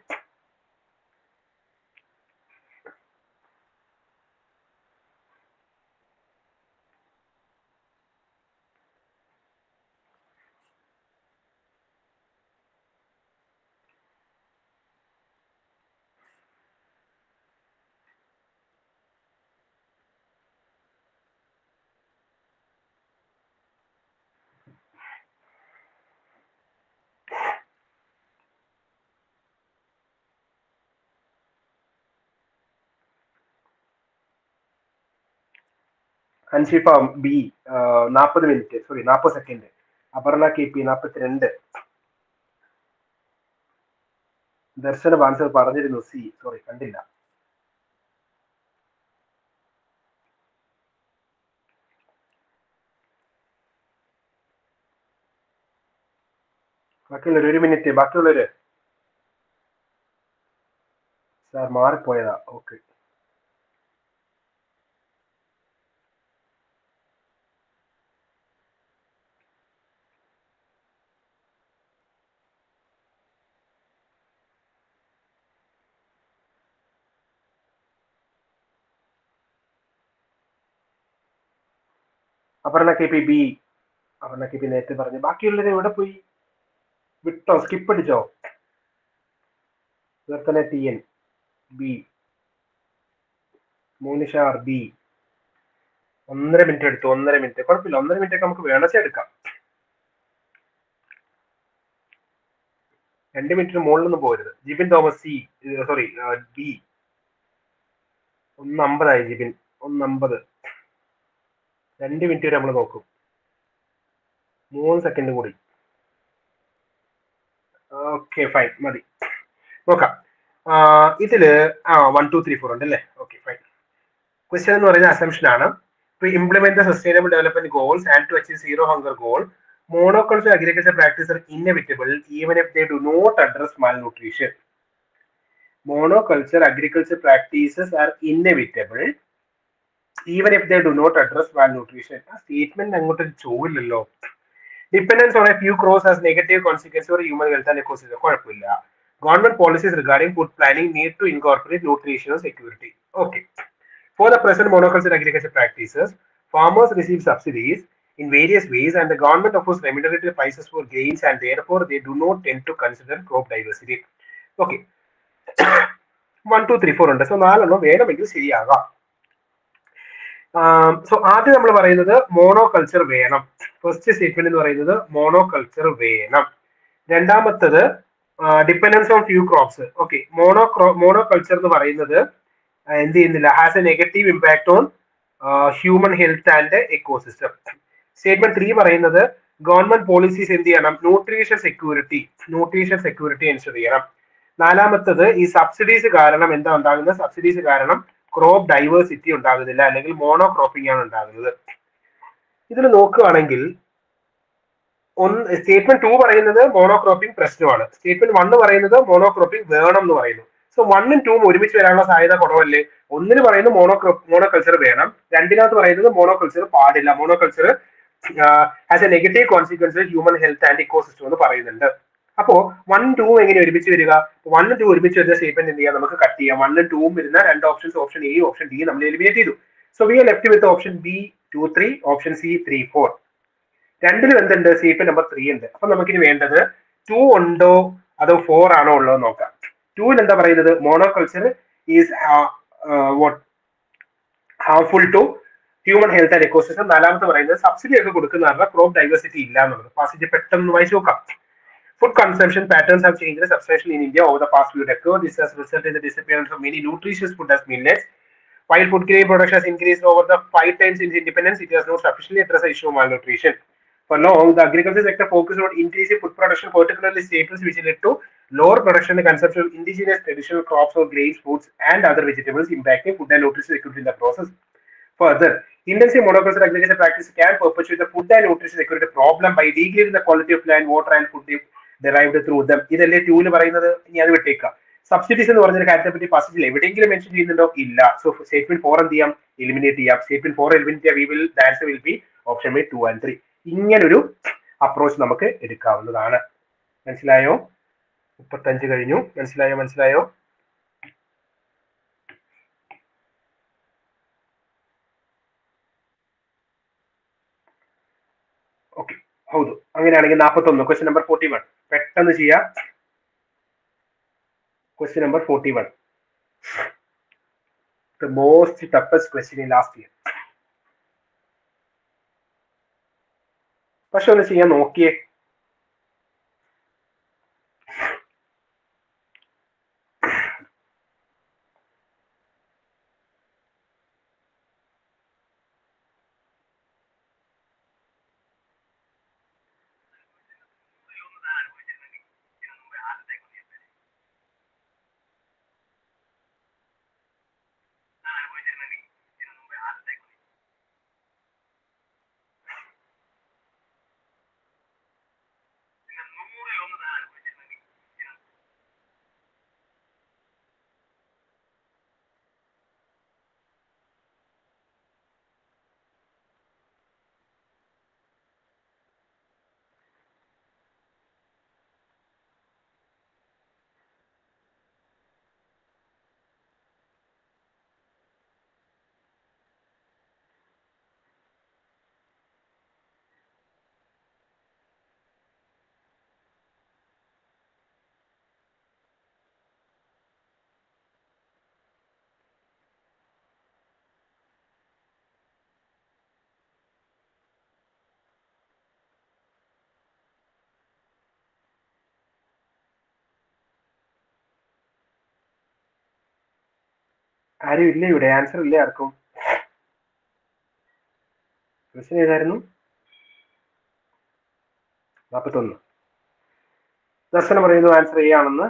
ഹൻഷിഫ ബി നാൽപ്പത് മിനിറ്റ് സോറി നാൽപ്പത് സെക്കൻഡ് അപർണ കെ പി നാൽപ്പത്തിരണ്ട് ദർശന ആൻസർ പറഞ്ഞിരുന്നു സി സോറി കണ്ടില്ല ബാക്കിയുള്ളവർ ഒരു മിനിറ്റ് ബാക്കിയുള്ളവര് സാർ മാറിപ്പോയതാ okay Aparna K P B Aparna K P നേരത്തെ പറഞ്ഞു ബാക്കിയുള്ളവർ എവിടെ പോയി വിട്ടോ സ്കിപ്പ് അടിച്ചോ കീർത്തന ടി എൻ ബി മോനിഷാർ ബി ഒന്നര മിനിറ്റ് എടുത്തു ഒന്നര മിനിറ്റ് കുഴപ്പമില്ല ഒന്നര മിനിറ്റ് ഒക്കെ നമുക്ക് വേണച്ച എടുക്കാം രണ്ട് മിനിറ്റിന് മുകളിലൊന്നും പോരുത് Jibin Thomas C sorry B ഒന്ന് അമ്പതായി ജിബിൻ ഒന്ന് അമ്പത് രണ്ട് മിനിറ്റ് വരെ നമ്മൾ നോക്കും മൂന്ന് സെക്കൻഡ് കൂടി ഓക്കെ ഫൈൻ മതി നോക്കാം ഇതില് ആ വൺ ടു ത്രീ ഫോർ ഉണ്ട് അല്ലേ ഓക്കെ ഫൈൻ ക്വസ്റ്റ്യൻ എന്ന് പറയുന്ന അസംഷൻ ആണ് to implement the sustainable development goals and to achieve zero hunger goal monoculture agriculture practices are inevitable even if they do not address malnutrition. Monoculture agriculture practices are inevitable even if they do not address malnutrition. ആ statement അങ്ങോട്ട് ചോദില്ലല്ലോ dependence on a few crops has negative consequence for human health and ecosystem കുഴപ്പമില്ല government policies regarding food planning need to incorporate nutritional security okay for the present monoculture agriculture practices farmers receive subsidies in various ways and the government offers remunerative prices for grains and therefore they do not tend to consider crop diversity. Okay. One two three four ഉണ്ട് so നാലെണ്ണം വേണമെങ്കിൽ ശരിയാകാം so ആദ്യം നമ്മൾ പറയുന്നത് monoculture വേണം first statement എന്ന് പറയുന്നത് monoculture വേണം രണ്ടാമത്തത് dependence on few crops okay mono crop monoculture എന്ന് പറയുന്നത് എന്ത് ചെയ്യുന്നില്ല has a negative impact on human health and ecosystem statement three പറയുന്നത് ഗവൺമെന്റ് പോളിസീസ് എന്ത് ചെയ്യണം nutrition security nutrition security ensure ചെയ്യണം നാലാമത്തത് ഈ സബ്സിഡീസ് കാരണം എന്താ ഉണ്ടാകുന്നത് സബ്സിഡീസ് കാരണം ക്രോപ്പ് ഡൈവേഴ്സിറ്റി ഉണ്ടാകുന്നില്ല അല്ലെങ്കിൽ മോണോ ക്രോപ്പിംഗ് ആണ് ഉണ്ടാകുന്നത് ഇതിൽ നോക്കുകയാണെങ്കിൽ ഒന്ന് സ്റ്റേറ്റ്മെന്റ് ടു പറയുന്നത് മോണോക്രോപ്പിംഗ് പ്രശ്നമാണ് സ്റ്റേറ്റ്മെന്റ് വണ്ണ് പറയുന്നത് മോണോക്രോപ്പിംഗ് വേണം എന്ന് പറയുന്നു സോ വണ്ണും ടൂവും ഒരുമിച്ച് വരാനുള്ള സാധ്യത കുറവല്ലേ ഒന്നിന് പറയുന്നത് മോണോക്രോ മോണോകൾച്ചർ വേണം രണ്ടിനകത്ത് പറയുന്നത് മോണോകൾച്ചർ പാടില്ല monoculture has a negative consequence human health and ecosystem എന്ന് പറയുന്നുണ്ട് അപ്പോ വൺ ടൂ എങ്ങനെ ഒരുമിച്ച് വരിക വണ്ണും ടു ഒരുമിച്ച് വരുന്ന സ്റ്റേറ്റ്മെന്റ് എന്ത് ചെയ്യാം നമുക്ക് കട്ട് ചെയ്യാം വണ്ണും ടൂവും വരുന്ന രണ്ട് options option A option D നമ്മൾ എലിമിനേറ്റ് ചെയ്തു so we are left with option B two three option C three four രണ്ടിലും എന്തുണ്ട് സ്റ്റേറ്റ്മെന്റ് നമ്പർ ത്രീ ഉണ്ട് അപ്പൊ നമുക്കിനി വേണ്ടത് ടു ഉണ്ടോ അതോ ഫോർ ആണോ ഉള്ളത് നോക്കാം ടൂവിൽ എന്താ പറയുന്നത് monoculture is what harmful to human health and ecosystem നാലാമത്തെ പറയുന്നത് സബ്സിഡി ഒക്കെ കൊടുക്കുന്ന ക്രോപ്പ് ഡൈവേഴ്സിറ്റി ഇല്ല എന്നുള്ളത് പാസേജ് പെട്ടെന്ന് വായിച്ചു നോക്കാം Food consumption patterns have changed substantially in India over the past few decades. This has resulted in the disappearance of many nutritious food as millets, While food grain production has increased over the five times in independence, it has not sufficiently addressed the issue of malnutrition. For long, the agriculture sector focused on increasing food production, particularly staples, which led to lower production and consumption of indigenous traditional crops or grains, fruits, and other vegetables, impacting food and nutrition security in the process. Further, intensive monoculture agriculture practice can perpetuate the food and nutrition security problem by degrading the quality of land, water, and food derived through them. ഇതല്ലേ ട്യൂല് പറയുന്നത് ഇനി അത് വിട്ടേക്കാം subsidies എന്ന് പറഞ്ഞൊരു കാര്യത്തെ പറ്റി ഫസ്റ്റിൽ എവിടെയെങ്കിലും മെൻഷൻ ചെയ്യുന്നുണ്ടോ ഇല്ല സോ സ്റ്റേറ്റ്മെന്റ് ഫോർ എന്ത് ചെയ്യാം എലിമിനേറ്റ് ചെയ്യാം സ്റ്റേറ്റ്മെന്റ് ഫോർ എലിമിനേറ്റ് ചെയ്യാം we will answer will be option B two and three ഇങ്ങനൊരു അപ്രോച്ച് നമുക്ക് എടുക്കാവുന്നതാണ് മനസ്സിലായോ മുപ്പത്തഞ്ച് കഴിഞ്ഞു മനസ്സിലായോ മനസ്സിലായോ ഓക്കെ ಹೌದು അങ്ങനെയാണെങ്കിൽ നാൽപ്പത്തൊന്ന് ക്വസ്റ്റ്യൻ നമ്പർ ഫോർട്ടി വൺ പെട്ടെന്ന് ചെയ്യാം question number forty one the most toughest question in last year പക്ഷെ ഒന്ന് ചെയ്യാൻ നോക്കിയേ ആരും ഇല്ല ഇവിടെ ആൻസർ ഇല്ല ആർക്കും ക്വസ്റ്റ്യൻ ഏതായിരുന്നു നാൽപ്പത്തൊന്ന് ദർശനം പറയുന്നു ആൻസർ എ ആണെന്ന്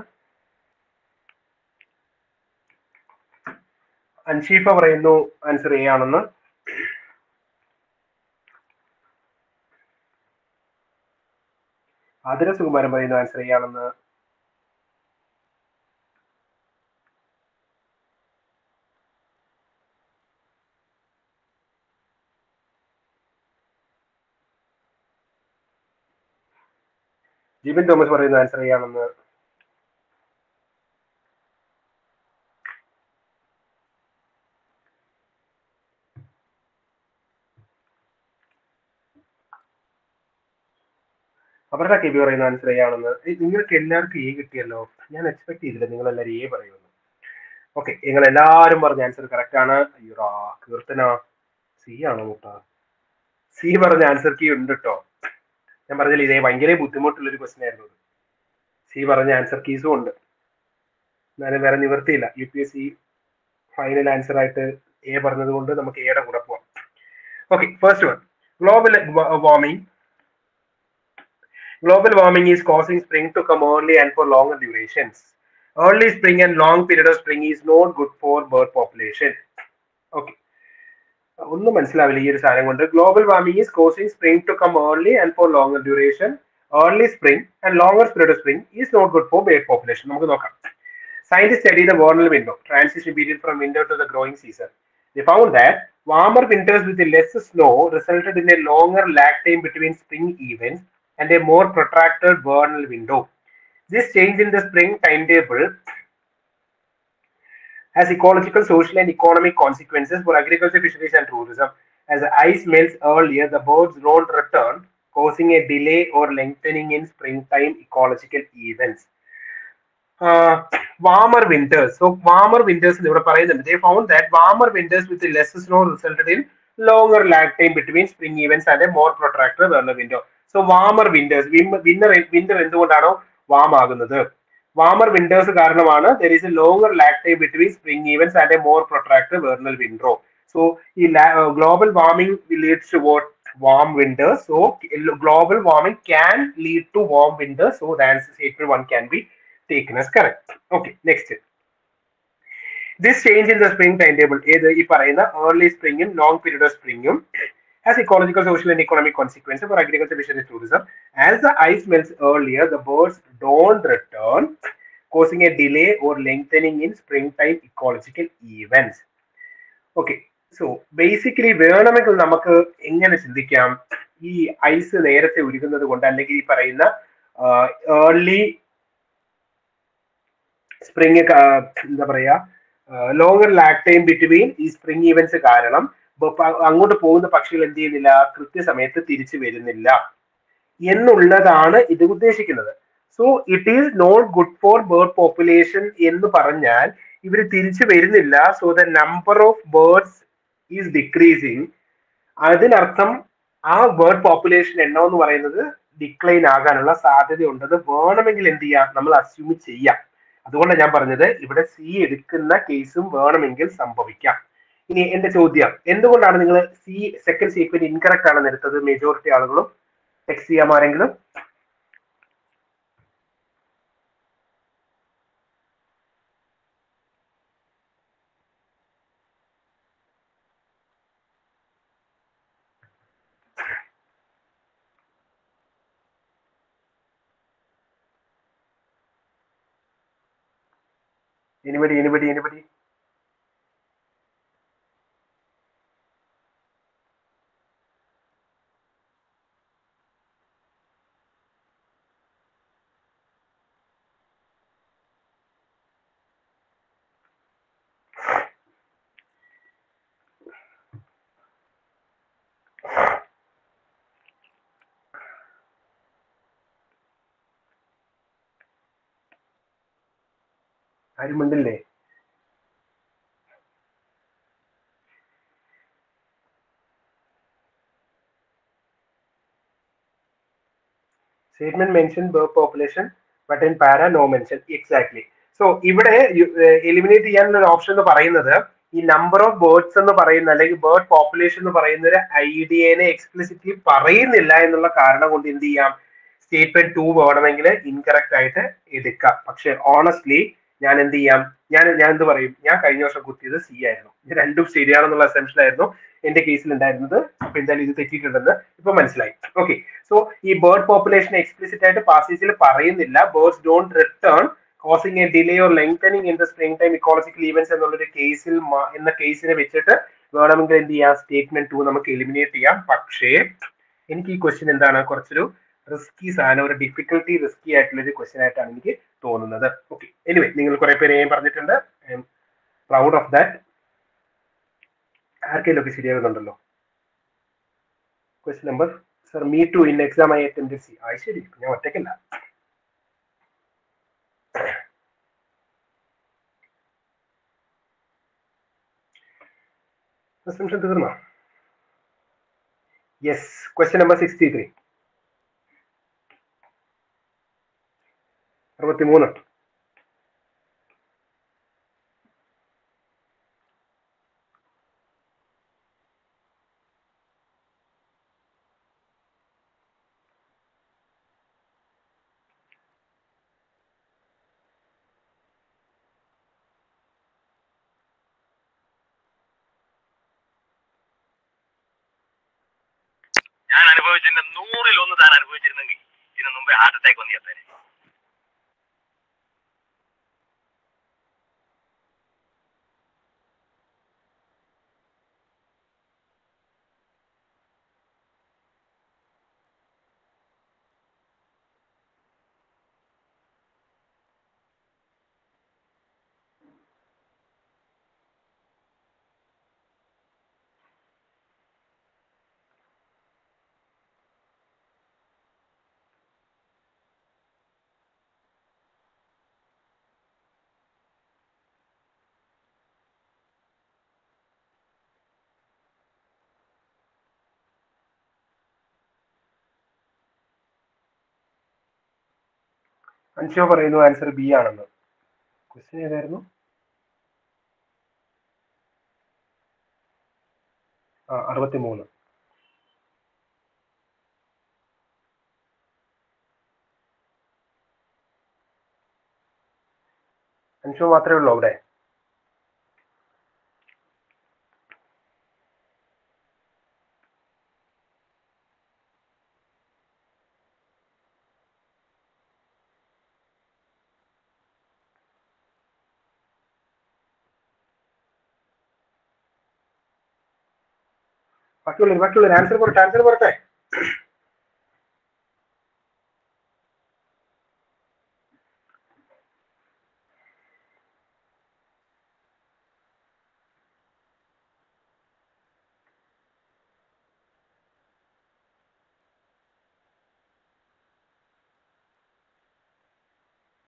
അൻഷീഫ പറയുന്നു ആൻസർ എ ആണെന്ന് ആതിര സുകുമാരൻ പറയുന്നു ആൻസർ എ ആണെന്ന് ജിബിൻ തോമസ് പറയുന്ന ആൻസർ ചെയ്യാണെന്ന് അവരുടെ കെ ബി പറയുന്ന ആൻസർ ചെയ്യാണെന്ന് നിങ്ങൾക്ക് എല്ലാവർക്കും എ കിട്ടിയല്ലോ ഞാൻ എക്സ്പെക്ട് ചെയ്തില്ല നിങ്ങൾ എല്ലാവരും എ പറയുമെന്ന് ഓക്കെ നിങ്ങൾ എല്ലാവരും പറഞ്ഞ ആൻസർ കറക്റ്റ് ആണ് അയ്യോടാ കീർത്തന സി ആണോ മുട്ട സി പറഞ്ഞ ആൻസർ കീ ഉണ്ട് കേട്ടോ ഞാൻ പറഞ്ഞില്ല ഇതേ ഭയങ്കര ബുദ്ധിമുട്ടുള്ള ഒരു ക്വസ്റ്റൻ ആയിരുന്നു സി പറഞ്ഞ ആൻസർ കീസും ഉണ്ട് എന്നാലും വേറെ നിവൃത്തിയില്ല U P S C final answer ആയിട്ട് എ പറഞ്ഞത് കൊണ്ട് നമുക്ക് എയുടെ കൂടെ പോവാം okay first one global warming global warming is causing spring to come early and for longer durations. Early spring and long period of spring is not good for bird population. Okay. ഒന്നും മനസ്സിലാവില്ല ഈ ഒരു സാധനം കൊണ്ട് global warming is causing spring to come early and for longer duration early spring and longer period of spring is not good for bird population നമുക്ക് നോക്കാം scientist study the vernal window transition period from window to the growing season They found that warmer winters with less snow resulted in a longer lag time between spring events and a more protracted vernal window. This change in the spring timetable has ecological, social, and economic consequences for agriculture, fisheries, and tourism. As the ice melts earlier, the birds don't return, causing a delay or lengthening in springtime ecological events. Uh, warmer winters. So warmer winters ഇവിടെ പറയുന്നുണ്ട്. They found that warmer winters with less snow resulted in longer lag time between spring events and a more protracted vernal window. So warmer winters winter winter എന്തുകൊണ്ടാണോ warm ആകുന്നത് warmer winters കാരണമാണ് there is a longer lag time between spring events and a more protract vernal window so ഈ global warming leads to what warm winters. So global warming can lead to warm winters. So the answer statement one can be taken as correct. Okay, next. This change in the spring timetable, ഏത് ഈ പറയുന്ന early springും long period of springും has ecological, social, and economic consequences for agriculture, fisheries, tourism. As the ice melts earlier, the birds don't return, causing a delay or lengthening in springtime ecological events. Okay, so basically വേണമെങ്കിൽ നമുക്ക് എങ്ങനെ ചിന്തിക്കാം ഈ ice നേരത്തെ ഉരുകുന്നത് കൊണ്ട് അല്ലെങ്കിൽ ഈ പറയുന്ന ഏർലി സ്പ്രിങ് എന്താ പറയാ ലോങ്ങർ ലാക് ടൈം ബിറ്റ്വീൻ ഈ സ്പ്രിങ് ഈവൻസ് കാരണം അങ്ങോട്ട് പോകുന്ന പക്ഷികൾ എന്ത് ചെയ്യുന്നില്ല കൃത്യസമയത്ത് തിരിച്ചു വരുന്നില്ല എന്നുള്ളതാണ് ഇത് ഉദ്ദേശിക്കുന്നത് so it is not good for bird population എന്ന് പറഞ്ഞാൽ ഇവർ തിരിച്ചു വരുന്നില്ല so the number of birds is decreasing അതിനർത്ഥം ആ ബേർഡ് പോപ്പുലേഷൻ എണ്ണം എന്ന് പറയുന്നത് ഡിക്ലൈൻ ആകാനുള്ള സാധ്യത ഉണ്ടെന്ന് വേണമെങ്കിൽ എന്ത് ചെയ്യാം നമ്മൾ അസ്യൂം ചെയ്യാം അതുകൊണ്ടാണ് ഞാൻ പറഞ്ഞത് ഇവിടെ സി എടുക്കുന്ന കേസും വേണമെങ്കിൽ സംഭവിക്കാം ഇനി എന്റെ ചോദ്യം എന്തുകൊണ്ടാണ് നിങ്ങൾ സി സെക്കൻഡ് സീക്വന്റ് ഇൻകറക്റ്റ് ആണെന്ന് എടുത്തത് മെജോറിറ്റി ആളുകളും ടെക്സ്റ്റ് ചെയ്യാം ആരെങ്കിലും Anybody, anybody, anybody? ആരും മിണ്ടില്ലേ statement mention bird population but in para no mention exactly so ഇവിടെ എലിമിനേറ്റ് ചെയ്യാനുള്ള ഒരു ഓപ്ഷൻ എന്ന് പറയുന്നത് ഈ നമ്പർ ഓഫ് ബേർഡ്സ് എന്ന് പറയുന്ന അല്ലെങ്കിൽ ബേർഡ് പോപ്പുലേഷൻ എന്ന് പറയുന്ന ഒരു ഐഡിയനെ എക്സ്പ്ലിസിറ്റ്ലി പറയുന്നില്ല എന്നുള്ള കാരണം കൊണ്ട് എന്ത് ചെയ്യാം സ്റ്റേറ്റ്മെന്റ് ടു വേണമെങ്കിൽ ഇൻകറക്റ്റ് ആയിട്ട് എടുക്കാം പക്ഷെ ഓണസ്റ്റ്ലി ഞാൻ എന്ത് ചെയ്യാം ഞാൻ ഞാൻ എന്ത് പറയും ഞാൻ കഴിഞ്ഞ വർഷം കുത്തിയത് സി ആയിരുന്നു ഇത് രണ്ടും ശരിയാണെന്നുള്ള അസംഷൻ ആയിരുന്നു എന്റെ കേസിൽ ഉണ്ടായിരുന്നത് അപ്പൊ എന്തായാലും ഇത് തെറ്റിയിട്ടുണ്ടെന്ന് ഇപ്പൊ മനസ്സിലായി ഓക്കെ സോ ഈ ബേർഡ് പോപ്പുലേഷൻ എക്സ്പ്ലിസിറ്റ് ആയിട്ട് പാസേജിൽ പറയുന്നില്ല birds don't return causing a delay or lengthening in the spring time ecological events എന്നുള്ളൊരു കേസിൽ എന്ന കേസിനെ വെച്ചിട്ട് വേണമെങ്കിൽ എന്ത് ചെയ്യാം സ്റ്റേറ്റ്മെന്റ് ടു നമുക്ക് എലിമിനേറ്റ് ചെയ്യാം പക്ഷേ എനിക്ക് ഈ ക്വസ്റ്റ്യൻ എന്താണ് കുറച്ചൊരു റിസ്കി സാധനം ഒരു ഡിഫിക്കൽട്ടി റിസ്കി ആയിട്ടുള്ള ഒരു ക്വസ്റ്റ്യൻ ആയിട്ടാണ് എനിക്ക് തോന്നുന്നത് ഓക്കെ എനിവേ നിങ്ങൾ കുറെ പേര് ഞാൻ പറഞ്ഞിട്ടുണ്ട് I'm proud of that ആർക്കെങ്കിലും ഒക്കെ ശരിയാകുന്നുണ്ടല്ലോ question number sir me too in exam I attempt C ആ ശരി ഞാൻ ഒറ്റയ്ക്കല്ല നിമിഷം തീർന്നോ yes question number sixty three അറുപത്തിമൂന്ന് ഞാൻ അനുഭവിച്ചതിന്റെ നൂറിൽ ഒന്ന് താൻ അനുഭവിച്ചിരുന്നെങ്കിൽ ഇതിനു മുമ്പേ ഹാർട്ട് അറ്റാക്ക് വന്നു ചേർത്തേനെ അൻഷോ പറയുന്നു ആൻസർ ബി ആണെന്ന് ക്വസ്റ്റ്യൻ ഏതായിരുന്നു ആ അറുപത്തി മൂന്ന് അൻഷോ മാത്രമേ ഉള്ളൂ അവിടെ ബാക്കിയുള്ളവർ ബാക്കിയുള്ളവർ ആൻസർ പറട്ടെ ആൻസർ പറട്ടെ